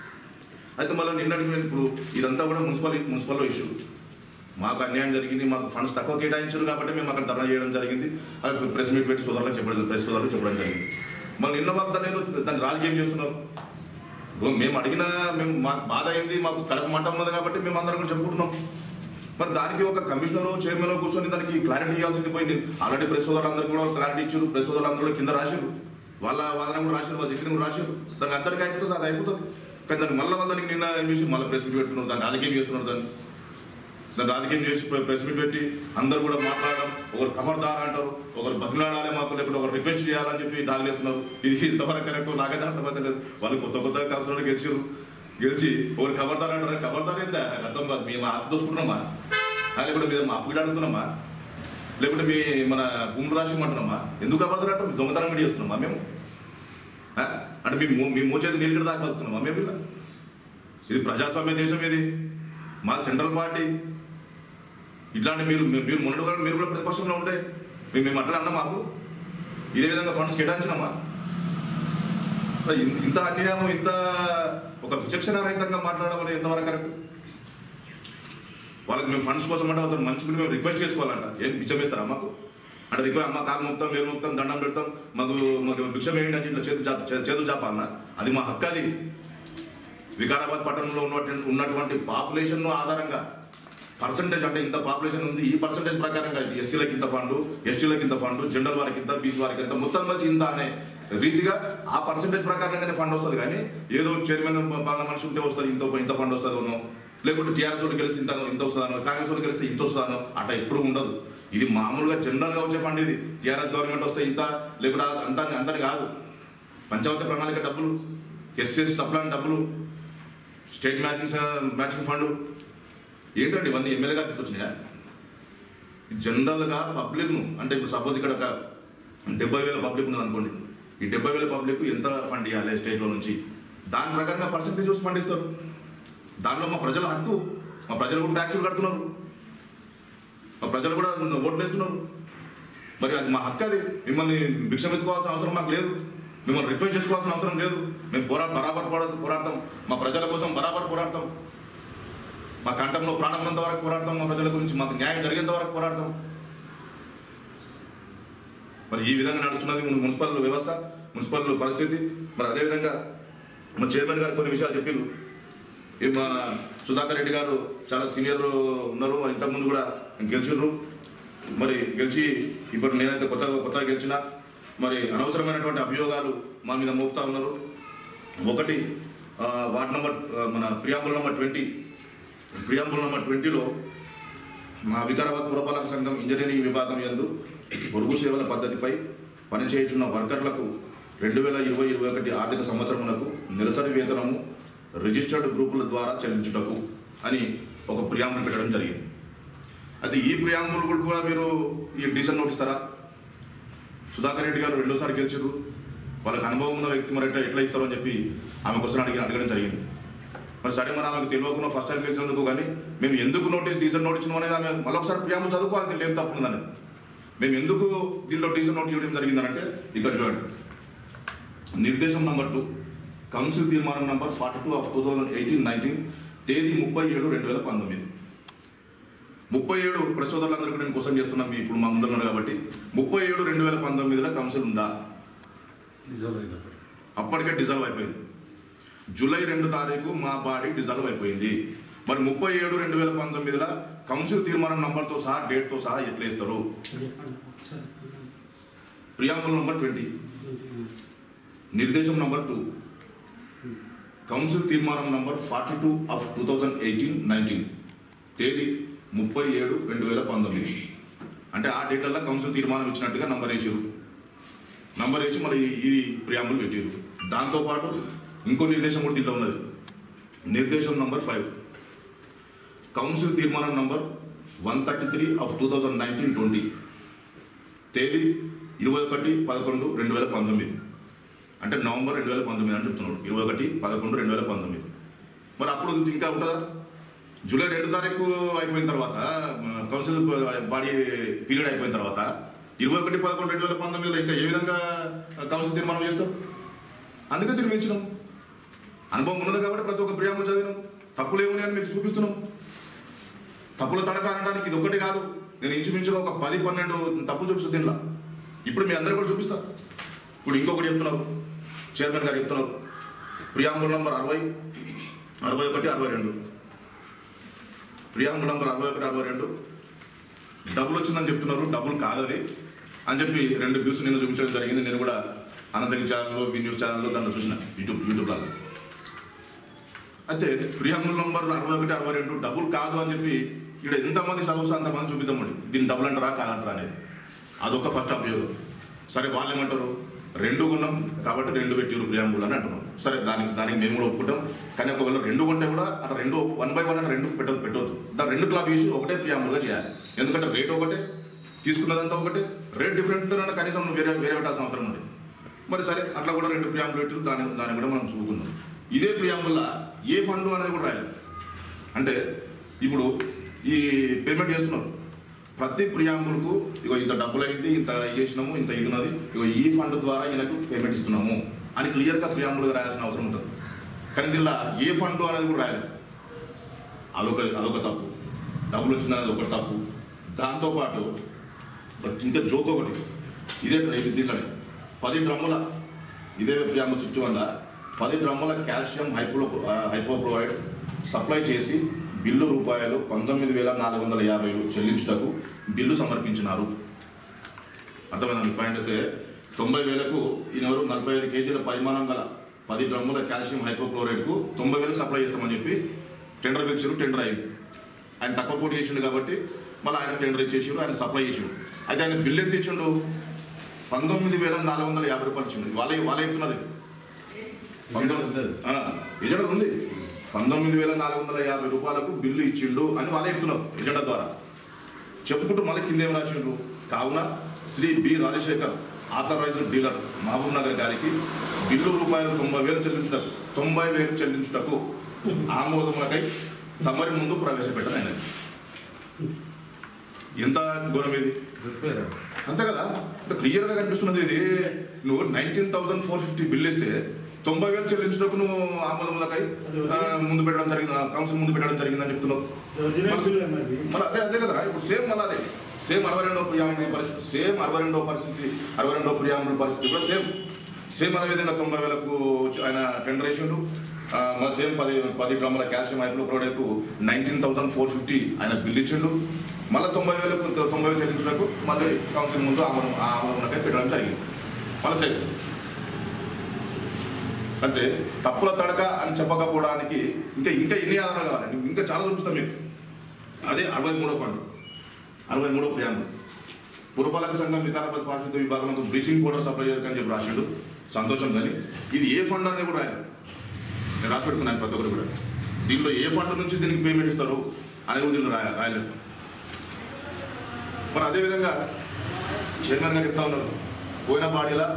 అయితే మళ్ళీ నిన్నటికి మేము ఇప్పుడు ఇదంతా కూడా మున్సిపల్ మున్సిపల్లో ఇష్యూ మాకు అన్యాయం జరిగింది మాకు ఫండ్స్ తక్కువ కేటాయించారు కాబట్టి మేము అక్కడ ధర్నా చేయడం జరిగింది అది ప్రెస్ మీట్ పెట్టి సోదరులకు చెప్పడం ప్రెస్ సోదరులకు చెప్పడం జరిగింది మళ్ళీ నిన్న మాకు దాన్ని ఏదో దాన్ని రాజకీయం చేస్తున్నారు ఇగో మేము అడిగిన మేము మాకు బాధ అయింది మాకు కడప మంట ఉన్నది కాబట్టి మేము అందరం కూడా చెప్పుకుంటున్నాం మరి దానికి ఒక కమిషనర్ చైర్మన్ కూర్చొని దానికి క్లారిటీ ఇవ్వాల్సింది పోయింది ఆల్రెడీ ప్రెస్ సోదరులందరూ కూడా క్లారిటీ ఇచ్చారు ప్రెస్ సోదరులందరూ కింద రాశారు వాళ్ళ వాదన కూడా రాశారు వాళ్ళ చెప్పిన కూడా రాశారు దానికి అందరికీ అయిపోతుంది అది అయిపోతుంది కానీ దానికి మళ్ళీ దానికి నిన్న ఏం చేసి మళ్ళీ ప్రెస్ మీట్ పెడుతున్నారు దాన్ని రాజకీయం చేస్తున్నారు దాన్ని దాన్ని రాజకీయం చేసి ప్రె- ప్రెస్ మీట్ పెట్టి అందరు కూడా మాట్లాడడం ఒకరు ఖబర్దార్ అంటారు ఒకరు బతిలాడాలి మాకు లేకపోతే ఒకరు రిక్వెస్ట్ చేయాలని చెప్పి డాగలేస్తున్నారు ఇది ఇంతవరకు కరెక్ట్ నాకైతే అర్థమైతలేదు వాళ్ళు కొత్త కొత్త కలిసి గెలిచారు గెలిచి ఒకరు ఖబర్దార్ అంటారు ఖబర్దార్ ఎంత నాకు అర్థం కాదు మేము ఆస్తి దోసుకుంటున్నామా ఆ, లేకుంటే మీద మా అప్పుకి అడుగుతున్నామా లేకుంటే మీ మన భూమి రాశి అంటున్నామా ఎందుకు ఖబర్దార్ అంటాం దొంగతనం కూడా చేస్తున్నామా మేము ఆ? అంటే మీ మూ- మీ మోచేతి నీళ్ళు కూడా దాకా బతుకుతున్నామా మేము ఇలా ఇది ప్రజాస్వామ్య దేశం ఇది మా సెంట్రల్ పార్టీ ఇట్లాంటి మీరు మీరు మీరు మొన్నటి వరకు మీరు కూడా ప్రతిపక్షంలో ఉంటే మేము మేము అట్లా అన్నా మాకు ఇదే విధంగా ఫండ్స్ కేటాయించినామా మరి ఇన్- ఇంత అన్యాయం ఇంత ఒక విచక్షణ రహితంగా మాట్లాడడం అనేది ఎంతవరకు కరెక్ట్ వాళ్ళకి మేము ఫండ్స్ కోసం అంటే అతను మంచి మేము రిక్వెస్ట్ చేసుకోవాలంట ఏం బిచ్చం వేస్తారా మాకు అంటే రిక్వెస్ట్ అమ్మ కాలు మొత్తం వేలు మొత్తం దండం పెడతాం మాకు మాకు భిక్షం వేయండి అని ఇట్లా చేతులు చాప చే- చేతులు చాపాలన్నా అది మా హక్కు అది వికారాబాద్ పట్టణంలో ఉన్నటువంటి ఉన్నటువంటి పాపులేషన్ ఆధారంగా పర్సంటేజ్ అంటే ఇంత పాపులేషన్ ఉంది ఈ పర్సంటేజ్ ప్రకారంగా ఎస్సీలకి ఇంత ఫండ్ ఎస్టీలకి ఇంత ఫండ్ జనరల్ వారికి ఇంత బీసీ వారికి ఇంత మొత్తం కలిసి ఇంత అనే రీతిగా ఆ పర్సంటేజ్ ప్రకారంగానే ఫండ్ వస్తుంది కానీ ఏదో చైర్మన్ బాగా మనిషి ఉంటే వస్తుంది ఇంత ఇంత ఫండ్ వస్తుంది ఉన్నాం లేకుంటే టీఆర్ఎస్ వాడు కలిసి ఇంత ఇంత వస్తుందనో కాంగ్రెస్ వాడు కలిసి ఇంత వస్తుందనో అట్లా ఎప్పుడు ఉండదు ఇది మామూలుగా జనరల్ గా వచ్చే ఫండ్ ఇది టీఆర్ఎస్ గవర్నమెంట్ వస్తే ఇంత లేకుంటే అంత అంతని కాదు పంచవర్ష ప్రణాళిక డబ్బులు ఎస్ఎస్ సప్లాన్ డబ్బులు స్టేట్ మ్యాచింగ్ మ్యాచింగ్ ఫండ్ ఏంటండి ఇవన్నీ ఎమ్మెల్యే గారు తీసుకొచ్చినాయా జనరల్గా పబ్లిక్ను అంటే ఇప్పుడు సపోజ్ ఇక్కడ ఒక డెబ్బై వేల పబ్లిక్ ఉన్నది అనుకోండి ఈ డెబ్బై వేల పబ్లిక్ ఎంత ఫండ్ ఇవ్వాలి స్టేట్లో నుంచి దాని ప్రకారంగా పర్సంటేజ్ చూసి ఫండ్ ఇస్తారు దానిలో మా ప్రజల హక్కు మా ప్రజలు కూడా ట్యాక్సులు కడుతున్నారు మా ప్రజలు కూడా ఓట్లు వేస్తున్నారు మరి అది మా హక్కు అది మిమ్మల్ని భిక్షం ఎత్తుకోవాల్సిన అవసరం మాకు లేదు మిమ్మల్ని రిక్వెస్ట్ చేసుకోవాల్సిన అవసరం లేదు మేము పోరా బరాబర్ పోరా పోరాడతాం మా ప్రజల కోసం బరాబర్ పోరాడతాం మా కంఠంలో ప్రాణం ఉన్నంత వరకు పోరాడతాం మా ప్రజల గురించి మాకు న్యాయం జరిగేంత వరకు పోరాడతాం మరి ఈ విధంగా నడుస్తున్నది మన మున్సిపల్ వ్యవస్థ మున్సిపల్ పరిస్థితి మరి అదేవిధంగా మన చైర్మన్ గారు కొన్ని విషయాలు చెప్పిండ్రు ఈ మా సుధాకర్ రెడ్డి గారు చాలా సీనియర్ ఉన్నారు మరి ఇంతకుముందు కూడా గెలిచిండ్రు మరి గెలిచి ఇప్పుడు నేనైతే కొత్తగా కొత్తగా గెలిచిన మరి అనవసరమైనటువంటి అభియోగాలు మా మీద మోపుతా ఉన్నారు ఒకటి ఆ, వార్డ్ నంబర్ ఆ, మన preamble number twenty preamble number ట్వంటీలో మా వికారాబాద్ పురపాలక సంఘం ఇంజనీరింగ్ విభాగం యందు పొరుగు సేవల పద్ధతిపై పనిచేయుచున్న వర్కర్లకు రెండు వేల ఇరవై ఇరవై ఒకటి ఆర్థిక సంవత్సరమునకు నెలసరి వేతనము రిజిస్టర్డ్ గ్రూపుల ద్వారా చెల్లించుటకు అని ఒక ప్రియాంబుల్ పెట్టడం జరిగింది అయితే ఈ ప్రియాంబుల్ కూడా మీరు ఈ డిసిషన్ నోటిస్తారా సుధాకర్ రెడ్డి గారు రెండోసారి గెలిచారు వాళ్ళకి అనుభవం ఉన్న వ్యక్తి మరి ఎట్లా ఎట్లా ఇస్తారో అని చెప్పి ఆమె క్వశ్చన్ అడిగి అడగడం జరిగింది మరి సరే మరి ఆమెకు తెలియకుండా ఫస్ట్ టైం గెలిచినందుకు కానీ మేము ఎందుకు నోటీస్ డీసెంట్ నోట్ ఇచ్చినాం అనేది ఆమె మళ్ళొకసారి ప్రియాంబుల్ చదువుకోవాలి దీనిలో ఏం తప్పు ఉందని మేము ఎందుకు దీనిలో డీసెంట్ నోట్ ఇవ్వడం జరిగిందనంటే ఇక్కడ చూడండి నిర్దేశం నంబర్ టూ కౌన్సిల్ తీర్మానం number forty two of two thousand eighteen nineteen తేదీ ముప్పై ఏడు రెండు వేల పంతొమ్మిది ముప్పై ఏడు ప్రసోదరులందరికీ నేను క్వశ్చన్ చేస్తున్నాం మీ ఇప్పుడు మా ముందున్నారు కాబట్టి ముప్పై ఏడు రెండు వేల పంతొమ్మిదిలో కౌన్సిల్ ఉందా అప్పటికే డిజాల్వ్ అయిపోయింది జూలై రెండు తారీఖు మా బాడీ డిజాల్వ్ అయిపోయింది మరి ముప్పై ఏడు రెండు వేల పంతొమ్మిదిలో కౌన్సిల్ తీర్మానం నంబర్తో సహా డేట్తో సహా ఎట్లా ఇస్తారు ప్రియాంబుల్ నంబర్ ట్వంటీ నిర్దేశం నంబర్ టూ కౌన్సిల్ తీర్మానం number forty two of two thousand eighteen nineteen తేదీ ముప్పై ఏడు రెండు వేల పంతొమ్మిది అంటే ఆ డేటల్లో కౌన్సిల్ తీర్మానం ఇచ్చినట్టుగా నంబర్ వేసారు నంబర్ వేసి మరి ఈ ప్రియాంబుల్ పెట్టారు దాంతోపాటు ఇంకో నిర్దేశం కూడా దీంట్లో ఉన్నది నిర్దేశం నంబర్ ఫైవ్ కౌన్సిల్ తీర్మానం number one thirty three of two thousand nineteen twenty తేదీ ఇరవై ఒకటి పదకొండు రెండు వేల పంతొమ్మిది అంటే నవంబర్ రెండు వేల పంతొమ్మిది అని చెప్తున్నాడు ఇరవై ఒకటి పదకొండు రెండు వేల పంతొమ్మిది మరి అప్పుడు ఇంకా ఉంటుందా జూలై రెండు తారీఖు అయిపోయిన తర్వాత మ, కౌన్సిల్ బాడీ పీరియడ్ అయిపోయిన తర్వాత ఇరవై ఒకటి పదకొండు రెండు వేల పంతొమ్మిదిలో ఇంకా ఏ విధంగా కౌన్సిల్ తీర్మానం చేస్తాం అందుకే తీర్మించినాం అనుభవం ఉన్నది కాబట్టి ప్రతి ఒక్క ప్రియాంబులు చదివినాం తప్పులు ఏమున్నాయి అని మీకు చూపిస్తున్నాం తప్పుల తడక అనడానికి ఇది ఒకటి కాదు నేను ఇంచుమించుగా ఒక పది పన్నెండు తప్పులు చూపిస్తా దీనిలో ఇప్పుడు మీ అందరూ కూడా చూపిస్తా ఇప్పుడు ఇంకొకటి చెప్తున్నారు చైర్మన్ గారు చెప్తున్నారు ప్రియాంబుల్ నంబర్ అరవై అరవై ఒకటి అరవై రెండు ప్రియాంబుల్ నంబర్ అరవై ఒకటి అరవై రెండు డబ్బులు వచ్చిందని చెప్తున్నారు డబ్బులు కాదది అని చెప్పి రెండు వ్యూస్ నేను చూపించడం జరిగింది నేను కూడా అనంతగిరి ఛానల్లో వి న్యూస్ ఛానల్లో దాంట్లో చూసిన యూట్యూబ్ యూట్యూబ్లో అయితే ప్రియాంబుల్ నంబర్ అరవై ఒకటి అరవై రెండు డబ్బులు కాదు అని చెప్పి ఇక్కడ ఎంతమంది చదువుతా అంతమంది చూపిద్దామండి దీన్ని డబ్బులు అంటారా కాదంటారా అనేది అదొక ఫస్ట్ అభియోగం సరే వాళ్ళు ఏమంటారు రెండు కొన్నాం కాబట్టి రెండు పెట్టారు ప్రియాంబుల్ అని అంటున్నాం సరే దానికి దానికి మేము కూడా ఒప్పుకుంటాం కానీ ఒకవేళ రెండు కొంటే కూడా అట్లా రెండు వన్ బై వన్ అంటే రెండు పెట్టదు పెట్టవద్దు దాని రెండు క్లాబ్ చేసి ఒకటే ప్రియాంబుల్గా చేయాలి ఎందుకంటే రేట్ ఒకటే తీసుకున్నదంతా ఒకటే రేట్ డిఫరెంట్ అన్న కనీసం వేరే వేరే పెట్టాల్సిన అవసరం ఉంది మరి సరే అట్లా కూడా రెండు ప్రియాంబుల్ పెట్టు దాని దాన్ని కూడా మనం చూసుకుందాం ఇదే ప్రియాంబుల్లా ఏ ఫండ్ అనేది కూడా రాయాలి అంటే ఇప్పుడు ఈ పేమెంట్ చేస్తున్నారు ప్రతి ప్రియాంబుల్కు ఇగో ఇంత డబ్బులు అయింది ఇంత చేసినాము ఇంత ఇది ఉన్నది ఇగో ఈ ఫండ్ ద్వారా ఈయనకు పేమెంట్ ఇస్తున్నాము అని క్లియర్గా ప్రియాంబుల్గా రాయాల్సిన అవసరం ఉంటుంది కానీ దీనిలో ఏ ఫండ్ అనేది కూడా రాయలేదు అదొక అదొక తప్పు డబ్బులు వచ్చిందనేది ఒక తప్పు దాంతోపాటు ఇంకా జోక్ ఒకటి ఇదే ఇది దీంట్లోనే పది డ్రమ్ముల ఇదే ప్రియాంబుల్ స్విచ్ వల్ల పది డ్రమ్ముల కాల్షియం హైపో హైపోక్లోరైడ్ సప్లై చేసి బిల్లు రూపాయలు పంతొమ్మిది వేల నాలుగు వందల యాభై చెల్లించుటకు బిల్లు సమర్పించినారు అర్థమైందా మీ పాయింట్ అయితే తొంభై వేలకు ఈయనెవరు నలభై ఐదు కేజీల పరిమాణం గల పది డ్రమ్ముల కాల్షియం హైపోక్లోరైడ్కు తొంభై వేలు సప్లై చేస్తామని చెప్పి టెండర్ పిలిచారు టెండర్ అయింది ఆయన తక్కువ పోటీ చేసిండు కాబట్టి మళ్ళీ ఆయన టెండర్ ఇచ్చేసిండు ఆయన సప్లై చేసిండు అయితే ఆయన బిల్లు ఎంత ఇచ్చిండు పంతొమ్మిది వేల నాలుగు వందల యాభై రూపాయలు ఇచ్చిండు వాళ్ళే వాళ్ళే చెప్తున్నది పంతొమ్మిది ఆ, ఎజెండా ఉంది పంతొమ్మిది వేల నాలుగు వందల యాభై రూపాయలకు బిల్లు ఇచ్చిండు అని వాళ్ళే చెప్తున్నారు ఎజెండా ద్వారా చెప్పుకుంటూ మళ్ళీ కింద ఏం రాసిండ్రు కావున Shri B Rajasekhar authorized dealer Mahbubnagar గారికి బిల్లు రూపాయలు తొంభై వేలు చెల్లించుటకు తొంభై వేలు చెల్లించుటకు ఆమోదములకై తమరి ముందు ప్రవేశపెట్టను ఆయన ఎంత ఘోరం ఇది అంతే కదా ఇంత క్లియర్గా కనిపిస్తున్నది ఇది నువ్వు nineteen thousand four fifty bill ఇస్తే తొంభై వేలు చెల్లించినప్పుడు నువ్వు ఆమోదములకై ఆ, ముందు పెట్టడం జరిగింది కౌన్సిల్ ముందు పెట్టడం జరిగిందని చెప్తున్నావు మళ్ళీ అదే అదే కదా ఇప్పుడు సేమ్ మళ్ళీ అదే సేమ్ అరవై రెండో ప్రియాముల పరిస్థితి సేమ్ అరవై రెండో పరిస్థితి అరవై రెండో ప్రియాముల పరిస్థితి కూడా సేమ్ సేమ్ అదే విధంగా తొంభై వేలకు ఆయన టెండర్ వేసిండు ఆ, మన సేమ్ పది పది గ్రాముల కాల్షియం హైడ్రోక్లోరైడ్కు నైన్టీన్ థౌసండ్ ఫోర్ ఫిఫ్టీ ఆయన బిల్ ఇచ్చిండు మళ్ళీ తొంభై వేలకు తొంభై వేలు చెల్లించడానికి మళ్ళీ కౌన్సిల్ ముందు ఆమోదం ఆ ఆమోదనకై పెట్టడం జరిగింది మళ్ళీ సేమ్ అంటే తప్పుల తడక అని చెప్పకపోవడానికి ఇంకా ఇంకా ఎన్ని ఆధారాలు కావాలండి ఇంకా చాలా చూపిస్తాం మీకు అదే అరవై మూడో ఫండ్ అరవై మూడో ప్రయాణం పురపాలక సంఘం వికారాబాద్ పారిశుద్ధ విభాగంలో బ్లీచింగ్ పౌడర్ సప్లై చేయడానికి చెప్పి రాసిండు సంతోషం కానీ ఇది ఏ ఫండ్ అనేది కూడా రాయలేదు నేను రాసి పెట్టుకున్నాను ప్రతి ఒక్కరు కూడా దీనిలో ఏ ఫండ్ నుంచి దీనికి పేమెంట్ ఇస్తారు అనేది కూడా దీనిలో రాయ రాయలేదు మరి అదేవిధంగా చైర్మన్ గారు చెప్తా ఉన్నారు పోయిన బాడీలా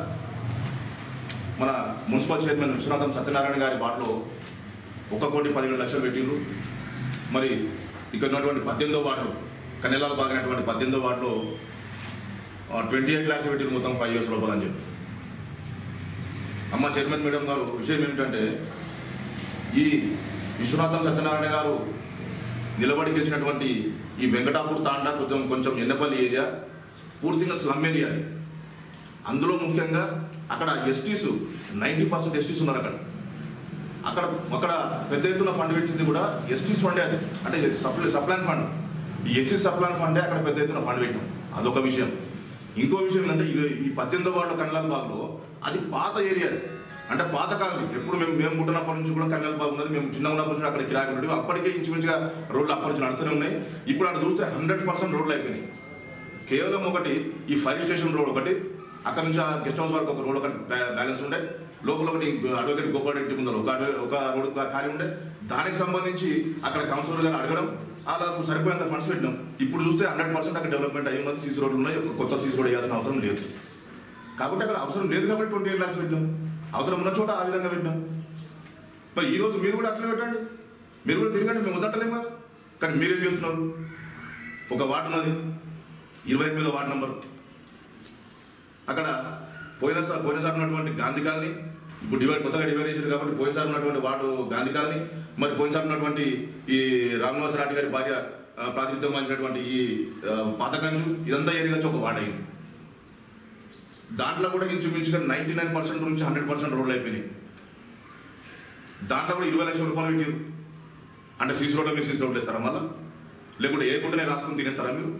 మన మున్సిపల్ చైర్మన్ విశ్వనాథం సత్యనారాయణ గారి బాటలో ఒక కోటి పదిహేడు లక్షలు పెట్టిండ్రు మరి ఇక్కడ ఉన్నటువంటి పద్దెనిమిదో వార్డులో కన్నెలాలు బాగినటువంటి పద్దెనిమిదో వార్డులో ట్వంటీ ఎయిట్ ల్యాక్స్ పెట్టిండ్రు మొత్తం ఫైవ్ ఇయర్స్ లోపల అని చెప్పి అమ్మ చైర్మన్ మేడం గారు విషయం ఏమిటంటే ఈ విశ్వనాథం సత్యనారాయణ గారు నిలబడి గెలిచినటువంటి ఈ వెంకటాపూర్ తాండా కొంచెం కొంచెం ఎన్నపల్లి ఏరియా పూర్తిగా స్లమ్ ఏరియా అది. అందులో ముఖ్యంగా అక్కడ ఎస్టీస్ నైంటీ పర్సెంట్ ఎస్టీస్ ఉన్నారు అక్కడ అక్కడ అక్కడ పెద్ద ఎత్తున ఫండ్ పెట్టింది కూడా ఎస్టీస్ ఫండే అది అంటే సప్లై సప్లాన్ ఫండ్ ఈ ఎస్సీ సప్లాన్ ఫండే అక్కడ పెద్ద ఎత్తున ఫండ్ పెట్టాం అదొక విషయం ఇంకో విషయం ఏంటంటే ఈ- ఈ పద్దెనిమిదో వార్డు కన్నెల బాగ్లో అది పాత ఏరియా అది. అంటే పాత కాలం ఎప్పుడు మేము మేము పుట్టినప్పటి నుంచి కూడా కన్నెల బాగ్ ఉన్నది మేము చిన్న ఉన్నప్పటి నుంచి అక్కడ కిరాయి ఉండేవి అప్పటికే ఇంచుమించుగా రోడ్లు అప్పటి నుంచి నడుస్తూనే ఉన్నాయి ఇప్పుడు అక్కడ చూస్తే హండ్రెడ్ పర్సెంట్ రోడ్లు అయిపోయింది కేవలం ఒకటి ఈ ఫైర్ స్టేషన్ రోడ్ ఒకటి అక్కడ నుంచి ఆ గెస్ట్ హౌస్ వరకు ఒక రోడ్ ఒకటి బ్యా- బ్యాలెన్స్ ఉండే లోపల ఒకటి అడ్వకేట్ గోపాల్ ఇంటి ముందర ఒక అడ్వ- ఒక రోడ్ ఖాళీ ఉండే దానికి సంబంధించి అక్కడ కౌన్సిలర్ గారు అడగడం అలా సరిపోయేంత ఫండ్స్ పెట్టినాం ఇప్పుడు చూస్తే హండ్రెడ్ పర్సెంట్ అక్కడ డెవలప్మెంట్ అయ్యి ఉన్నది సీసీ రోడ్లు ఉన్నాయి ఒక కొత్త సీసీ రోడ్ వేయాల్సిన అవసరం లేదు కాబట్టి అక్కడ అవసరం లేదు కాబట్టి ట్వంటీ ఎయిట్ ల్యాక్స్ పెట్టినాం అవసరం ఉన్న చోట ఆ విధంగా పెట్టినాం మరి ఈ రోజు మీరు కూడా అట్లే పెట్టండి మీరు కూడా తిరగండి మేము వదట్టలేము కదా కానీ మీరేం చేస్తున్నారు ఒక వార్డు ఉన్నది ఇరవై ఎనిమిదో వార్డు నంబర్ అక్కడ పోయినసారి పోయినసారి ఉన్నటువంటి గాంధీ కాలనీ ఇప్పుడు డివైడ్ కొత్తగా డివైడ్ చేశారు కాబట్టి పోయినసారి ఉన్నటువంటి వార్డు గాంధీ కాలనీ మరి పోయినసారి ఉన్నటువంటి ఈ రామనివాస రెడ్డి గారి భార్య ఆ, ప్రాతినిధ్యం వహించినటువంటి ఈ ఆ, పాతకంజు ఇదంతా ఏరియా వచ్చి ఒక వార్డు అయింది దాంట్లో కూడా ఇంచుమించుగా నైంటీ నైన్ పర్సెంట్ నుంచి హండ్రెడ్ పర్సెంట్ రోడ్లు అయిపోయినాయి దాంట్లో కూడా ఇరవై లక్షల రూపాయలు పెట్టారు అంటే సీసీ రోడ్లో మీరు సీసీ రోడ్లు వేస్తారా మళ్ళా లేకుంటే ఏ గుడ్డనే రాసుకొని తినేస్తారా మీరు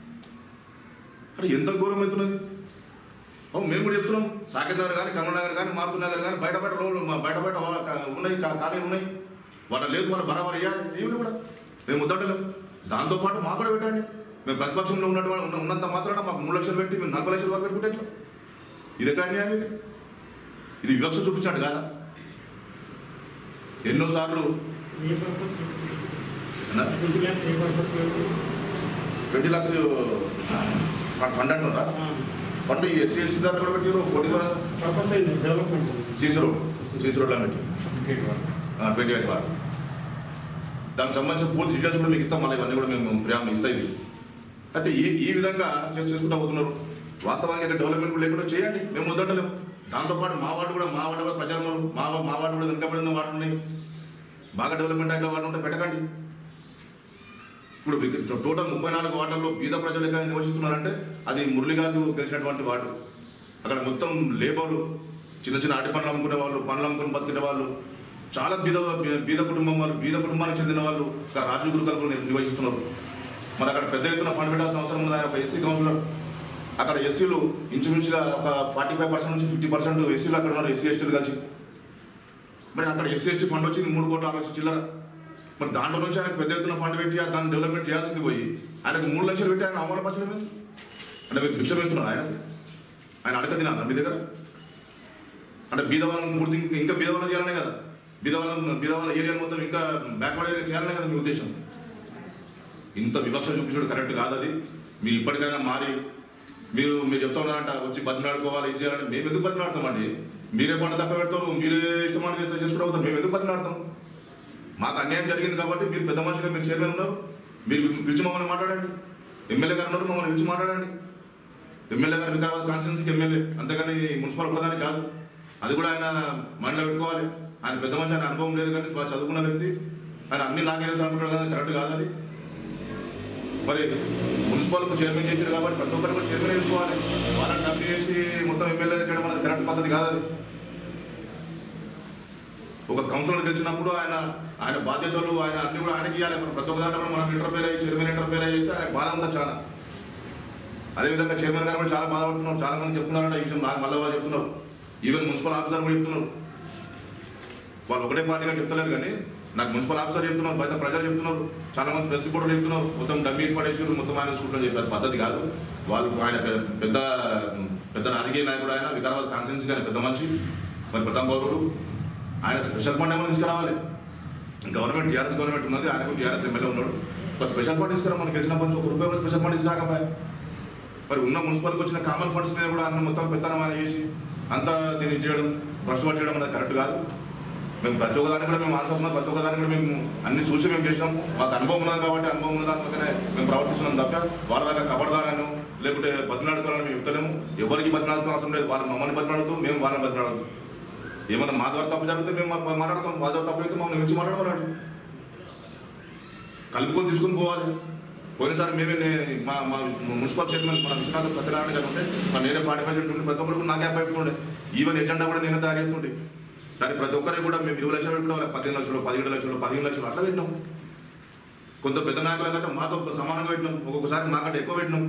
అరే ఎంత ఘోరం అవుతున్నది అవును మేము కూడా చెప్తున్నాం సాకేత్ నగర్ కానీ కమల నగర్ కానీ మారుతు నగర్ కానీ బయట బయట రోడ్లు మా బయట బయట వా- కా- ఉన్నాయి కా- ఖాళీలు ఉన్నాయి వాళ్ళ లేదు వాళ్ళ బరాబర్ వేయాలి ఏమిటి కూడా మేము ముద్దటలేం దాంతోపాటు మాకు కూడా పెట్టండి మేము ప్రతిపక్షంలో ఉన్నటువంటి ఉన్న- ఉన్నంత మాత్రాన మాకు మూడు లక్షలు పెట్టి మేము నలభై లక్షల వరకు పెట్టుకుంటే ఎట్లా? ఇది ఎట్లా అన్యాయం ఇది ఇది వివక్ష చూపించాడు కాదా ఎన్నోసార్లు
ఏ పర్పస్
అన్నా?
Twenty lakhs a purpose
twenty lakhs fund అంటున్నారా ఫండ్ ఎస్సీ ఎస్సీ దాంట్లో కూడా పెట్టారు ఫోర్టీ
పర్పస్ అయింది డెవలప్మెంట్
సీసీ రోడ్ సీసీ రోడ్లో పెట్టి ట్వంటీ ఎయిట్ వార్ దానికి సంబంధించిన పూర్తి డీటెయిల్స్ కూడా మీకు ఇస్తాం మళ్ళీ ఇవన్నీ కూడా మేము ప్రేమ ఇస్తాయి ఇది. అయితే ఈ ఈ విధంగా చేసి చేసుకుంటూ పోతున్నారు వాస్తవానికి అక్కడ డెవలప్మెంట్ కూడా లేకుండా చేయండి మేము వద్దలేము దాంతోపాటు మా వార్డు కూడా మా వార్డు కూడా ప్రచారం ఉన్నారు. మా మా వార్డు కూడా వెనుకబడిన వార్డు ఉన్నాయి బాగా డెవలప్మెంట్ అయిన వార్డు ఉంటే పెట్టకండి ఇప్పుడు విక- టోటల్ ముప్పై నాలుగు వార్డుల్లో బీద ప్రజలు ఎక్కడ నివసిస్తున్నారంటే అది మురళి గారు గెలిచినటువంటి వార్డు అక్కడ మొత్తం లేబరు చిన్న చిన్న అరటి పనులు అమ్ముకునే వాళ్ళు పనులు అమ్ముకుని బతికిన వాళ్ళు చాలా బీద బీద కుటుంబం వాళ్ళు బీద కుటుంబానికి చెందిన వాళ్ళు ఇక్కడ రాజు గురుకల్పలు నిర్వహిస్తున్నారు మరి అక్కడ పెద్ద ఎత్తున ఫండ్ పెట్టాల్సిన అవసరం ఉంది ఆయన ఒక ఎస్సీ కౌన్సిలర్ అక్కడ ఎస్సీలు ఇంచుమించుగా ఒక ఫార్టీ ఫైవ్ పర్సెంట్ నుంచి ఫిఫ్టీ పర్సెంట్ ఎస్సీలు అక్కడ ఉన్నారు ఎస్సీ ఎస్టీలు కలిసి మరి అక్కడ ఎస్సీ ఎస్టీ ఫండ్ వచ్చింది మూడు కోట్ల ఆరు లక్షల చిల్లర మరి దాంట్లో నుంచి ఆయనకు పెద్ద ఎత్తున ఫండ్ పెట్టి ఆ దాన్ని డెవలప్మెంట్ చేయాల్సింది పోయి ఆయనకు మూడు లక్షలు పెట్టి ఆయన అవమానపరచడం ఏంది? అంటే మీరు భిక్ష వేస్తున్నారు ఆయన ఆయన అడగ తినాలి మీ దగ్గర అంటే బీద వాళ్ళని పూర్తి ఇంకా- ఇంకా బీద వాళ్ళని చేయాలనే కదా బీద వాళ్ళ బీద వాళ్ళ ఏరియా మొత్తం ఇంకా బ్యాక్వర్డ్ ఏరియా చేయాలనే కదా మీ ఉద్దేశం ఇంత వివక్ష చూపించడం కరెక్ట్ కాదు అది మీరు ఇప్పటికైనా మారి మీరు మీరు చెప్తా ఉన్నారంట వచ్చి బతిలాడుకోవాలి ఇది చేయాలంటే మేము ఎందుకు బతిలాడతామండి మీరే ఫండ్ తక్కువ పెడతారు మీరే ఇష్టమైన చేస్తే చేసుకుంటూ అవుతారు మేము ఎందుకు బతిలాడతాం మాకు అన్యాయం జరిగింది కాబట్టి మీరు పెద్ద మనుషులుగా మీరు చైర్మన్ ఉన్నారు మీరు పిలిచి మమ్మల్ని మాట్లాడండి ఎమ్మెల్యే గారు ఉన్నారు మమ్మల్ని పిలిచి మాట్లాడండి ఎమ్మెల్యే గారు వికారాబాద్ కాన్స్టిట్యున్సీకి ఎమ్మెల్యే అంతేగాని మున్సిపల్ ప్రధాని కాదు అది కూడా ఆయన మైండ్లో పెట్టుకోవాలి ఆయన పెద్ద మనిషి ఆయన అనుభవం లేదు కానీ బాగా చదువుకున్న వ్యక్తి ఆయన అన్ని నాకే తెలుసు అనుకుంటాడు కానీ కరెక్ట్ కాదు అది మరి మున్సిపల్కు చైర్మన్ చేశారు కాబట్టి ప్రతి ఒక్కరు కూడా చైర్మన్ వేసుకోవాలి వాళ్ళని డబ్బు చేసి మొత్తం ఎమ్మెల్యే చేయడం అనేది కరెక్ట్ పద్ధతి కాదు అది ఒక కౌన్సిలర్ గెలిచినప్పుడు ఆయన ఆయన బాధ్యతలు ఆయన అన్ని కూడా ఆయనకి ఇవ్వాలి మనం ప్రతి ఒక్క దాంట్లో కూడా మనం ఇంటర్ఫేర్ అయ్యి చైర్మన్ ఇంటర్ఫేర్ అయ్యి చేస్తే ఆయన బాధ ఉంటుంది చాలా అదేవిధంగా చైర్మన్ గారు కూడా చాలా బాధపడుతున్నారు చాలా మంది చెప్తున్నారు ఈ విషయం నాకు మళ్ళీ వాళ్ళు చెప్తున్నారు ఈవెన్ మున్సిపల్ ఆఫీసర్ కూడా చెప్తున్నారు వాళ్ళు ఒకటే పార్టీగా చెప్తలేరు కానీ నాకు మున్సిపల్ ఆఫీసర్ చెప్తున్నారు బయట ప్రజలు చెప్తున్నారు చాలా మంది ప్రెస్ రిపోర్టర్లు చెప్తున్నారు మొత్తం డమ్మీస్ పడేసారు మొత్తం ఆయన చూడడం చెప్పారు పద్ధతి కాదు వాళ్ళు ఆయన పె- పెద్ద పెద్ద రాజకీయ నాయకుడు ఆయన వికారాబాద్ కాన్స్టిట్యూన్సీ కానీ పెద్ద మనిషి మరి ప్రథమ పౌరుడు ఆయన స్పెషల్ ఫండ్ ఏమైనా తీసుకురావాలి గవర్నమెంట్ టీఆర్ఎస్ గవర్నమెంట్ ఉన్నది ఆయన టీఆర్ఎస్ ఎమ్మెల్యే ఉన్నాడు ఒక స్పెషల్ ఫండ్ తీసుకురా మనకి గెలిచిన పని ఒక రూపాయి కూడా స్పెషల్ ఫండ్ తీసుకురాకపోయా మరి ఉన్న మున్సిపల్కి వచ్చిన కామన్ ఫండ్స్ మీద కూడా అన్న మొత్తం పెత్తనం అని చేసి అంతా దీన్ని చేయడం భ్రష్టు పట్టడం అనేది కరెక్ట్ కాదు మేము ప్రతి ఒక్క దాన్ని కూడా మేము ఆన్సర్ ఉన్నాం ప్రతి ఒక్క దాన్ని కూడా మేము అన్ని చూసి మేము చేసినాము మాకు అనుభవం ఉన్నది కాబట్టి అనుభవం ఉన్న దాని పక్కనే మేము ప్రవర్తిస్తున్నాం తప్ప వాళ్ళ దాకా కబడదారాను లేకుంటే బతినాడుకోవాలని మేము చెప్తలేము ఎవరికి బతినాడుతున్న అవసరం లేదు వాళ్ళు మమ్మల్ని బతినాడుతూ మేము వాళ్ళని బతినాడదు ఏమన్నా మా ద్వారా తప్పు జరిగితే మేము మా- మాట్లాడతాం వాళ్ళ ద్వారా తప్పు అయితే మమ్మల్ని మించి మాట్లాడమన్నాడు కలుపుకొని తీసుకుని పోవాలి పోయినసారి మేమే నే- మా మా మున్సిపల్ చైర్మన్ మన విశ్వనాథ్ సత్యనారాయణ గారు ఉంటే మన నేనే పార్టీ ప్రెసిడెంట్ ఉండి ప్రతి ఒక్కరు నాకే అప్పచెప్తుండే ఈవెన్ ఎజెండా కూడా నేనే తయారు చేస్తుండే దాని ప్రతి ఒక్కరికి కూడా మేము ఇరవై లక్షలు పెట్టుకున్నాం వాళ్ళకి పదిహేను లక్షలు పదిహేడు లక్షలు పదిహేను లక్షలు అట్లా పెట్టినాం కొంత పెద్ద నాయకులకైతే మాతో సమానంగా పెట్టినాం ఒక్కొక్కసారి మాకంటే ఎక్కువ పెట్టినాం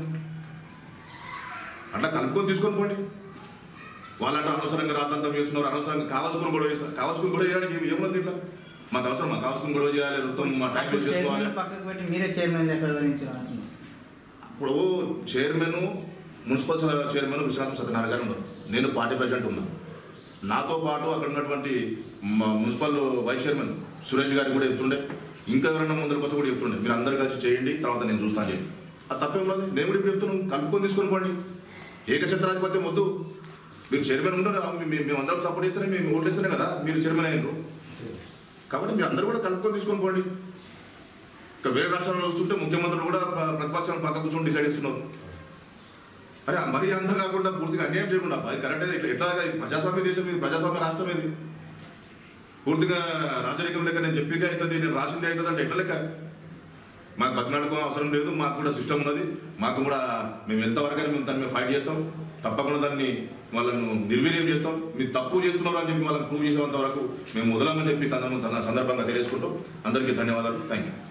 అట్లా కలుపుకొని తీసుకొని పోండి వాళ్ళంటే అనవసరంగా రాద్దంతం చేస్తున్నారు అనవసరంగా కావాల్సుకుని గొడవ చేస్తున్నారు కావాల్సుకుని గొడవ చేయడానికి ఏం- ఏమున్నది ఇట్లా మాకు అవసరం కావాల్సుకుని గొడవ చేయాలి రుతం మా టైం వేస్ట్ చేసుకోవాలి
చైర్మన్ పక్కకు పెట్టి మీరే చైర్మన్ దగ్గర వివరించారు అంటున్నారు.
ఇప్పుడు chairman municipal chairman Viswanatham Satyanarayana garu ఉన్నారు నేను పార్టీ ప్రెసిడెంట్ ఉన్నా నాతో పాటు అక్కడ ఉన్నటువంటి మా మున్సిపల్ వైస్ చైర్మన్ సురేష్ గారికి కూడా చెప్తుండే ఇంకా ఎవరైనా ముందరికి వస్తే కూడా చెప్తుండే మీరు అందరు కలిసి చేయండి తర్వాత నేను చూస్తాను చెప్పి అది తప్పే ఉన్నది నేను కూడా ఇప్పుడు చెప్తున్నాను కలుపుకొని తీసుకొని పోండి ఏకఛత్రాధిపత్యం వద్దు మీరు చైర్మన్ ఉండరు మేము మేము అందరం సపోర్ట్ చేస్తేనే మేము ఓట్లేస్తేనే కదా మీరు చైర్మన్ అయ్యారు కాబట్టి మీరు అందరూ కూడా కలుపుకొని తీసుకొని పోండి ఇక వేరే రాష్ట్రాల్లో వస్తుంటే ముఖ్యమంత్రులు కూడా ప్ర- ప్రతిపక్షాలు పక్క కూర్చొని డిసైడ్ చేస్తున్నారు అరే మరీ అంత కాకుండా పూర్తిగా అన్యాయం చేయకుండా అది కరెక్ట్ ఇట్లా ఎట్లా ఇది ప్రజాస్వామ్య దేశం ఇది ప్రజాస్వామ్య రాష్ట్రం ఇది పూర్తిగా రాజరికం లెక్క నేను చెప్పింది అవుతుంది నేను రాసింది అవుతుంది అంటే ఎట్లా లెక్క మాకు బతినాడుకో అవసరం లేదు మాకు కూడా సిస్టమ్ ఉన్నది మాకు కూడా మేము ఎంతవరకు మేము దాన్ని మేము ఫైట్ చేస్తాం తప్పకుండా దాన్ని వాళ్ళను నిర్వీర్యం చేస్తాం మీరు తప్పు చేస్తున్నారు అని చెప్పి వాళ్ళని ప్రూవ్ చేసేంత వరకు మేము మొదలంగా చెప్పి సందర్భం సందర్భంగా తెలియజేసుకుంటాం అందరికీ ధన్యవాదాలు థ్యాంక్ యూ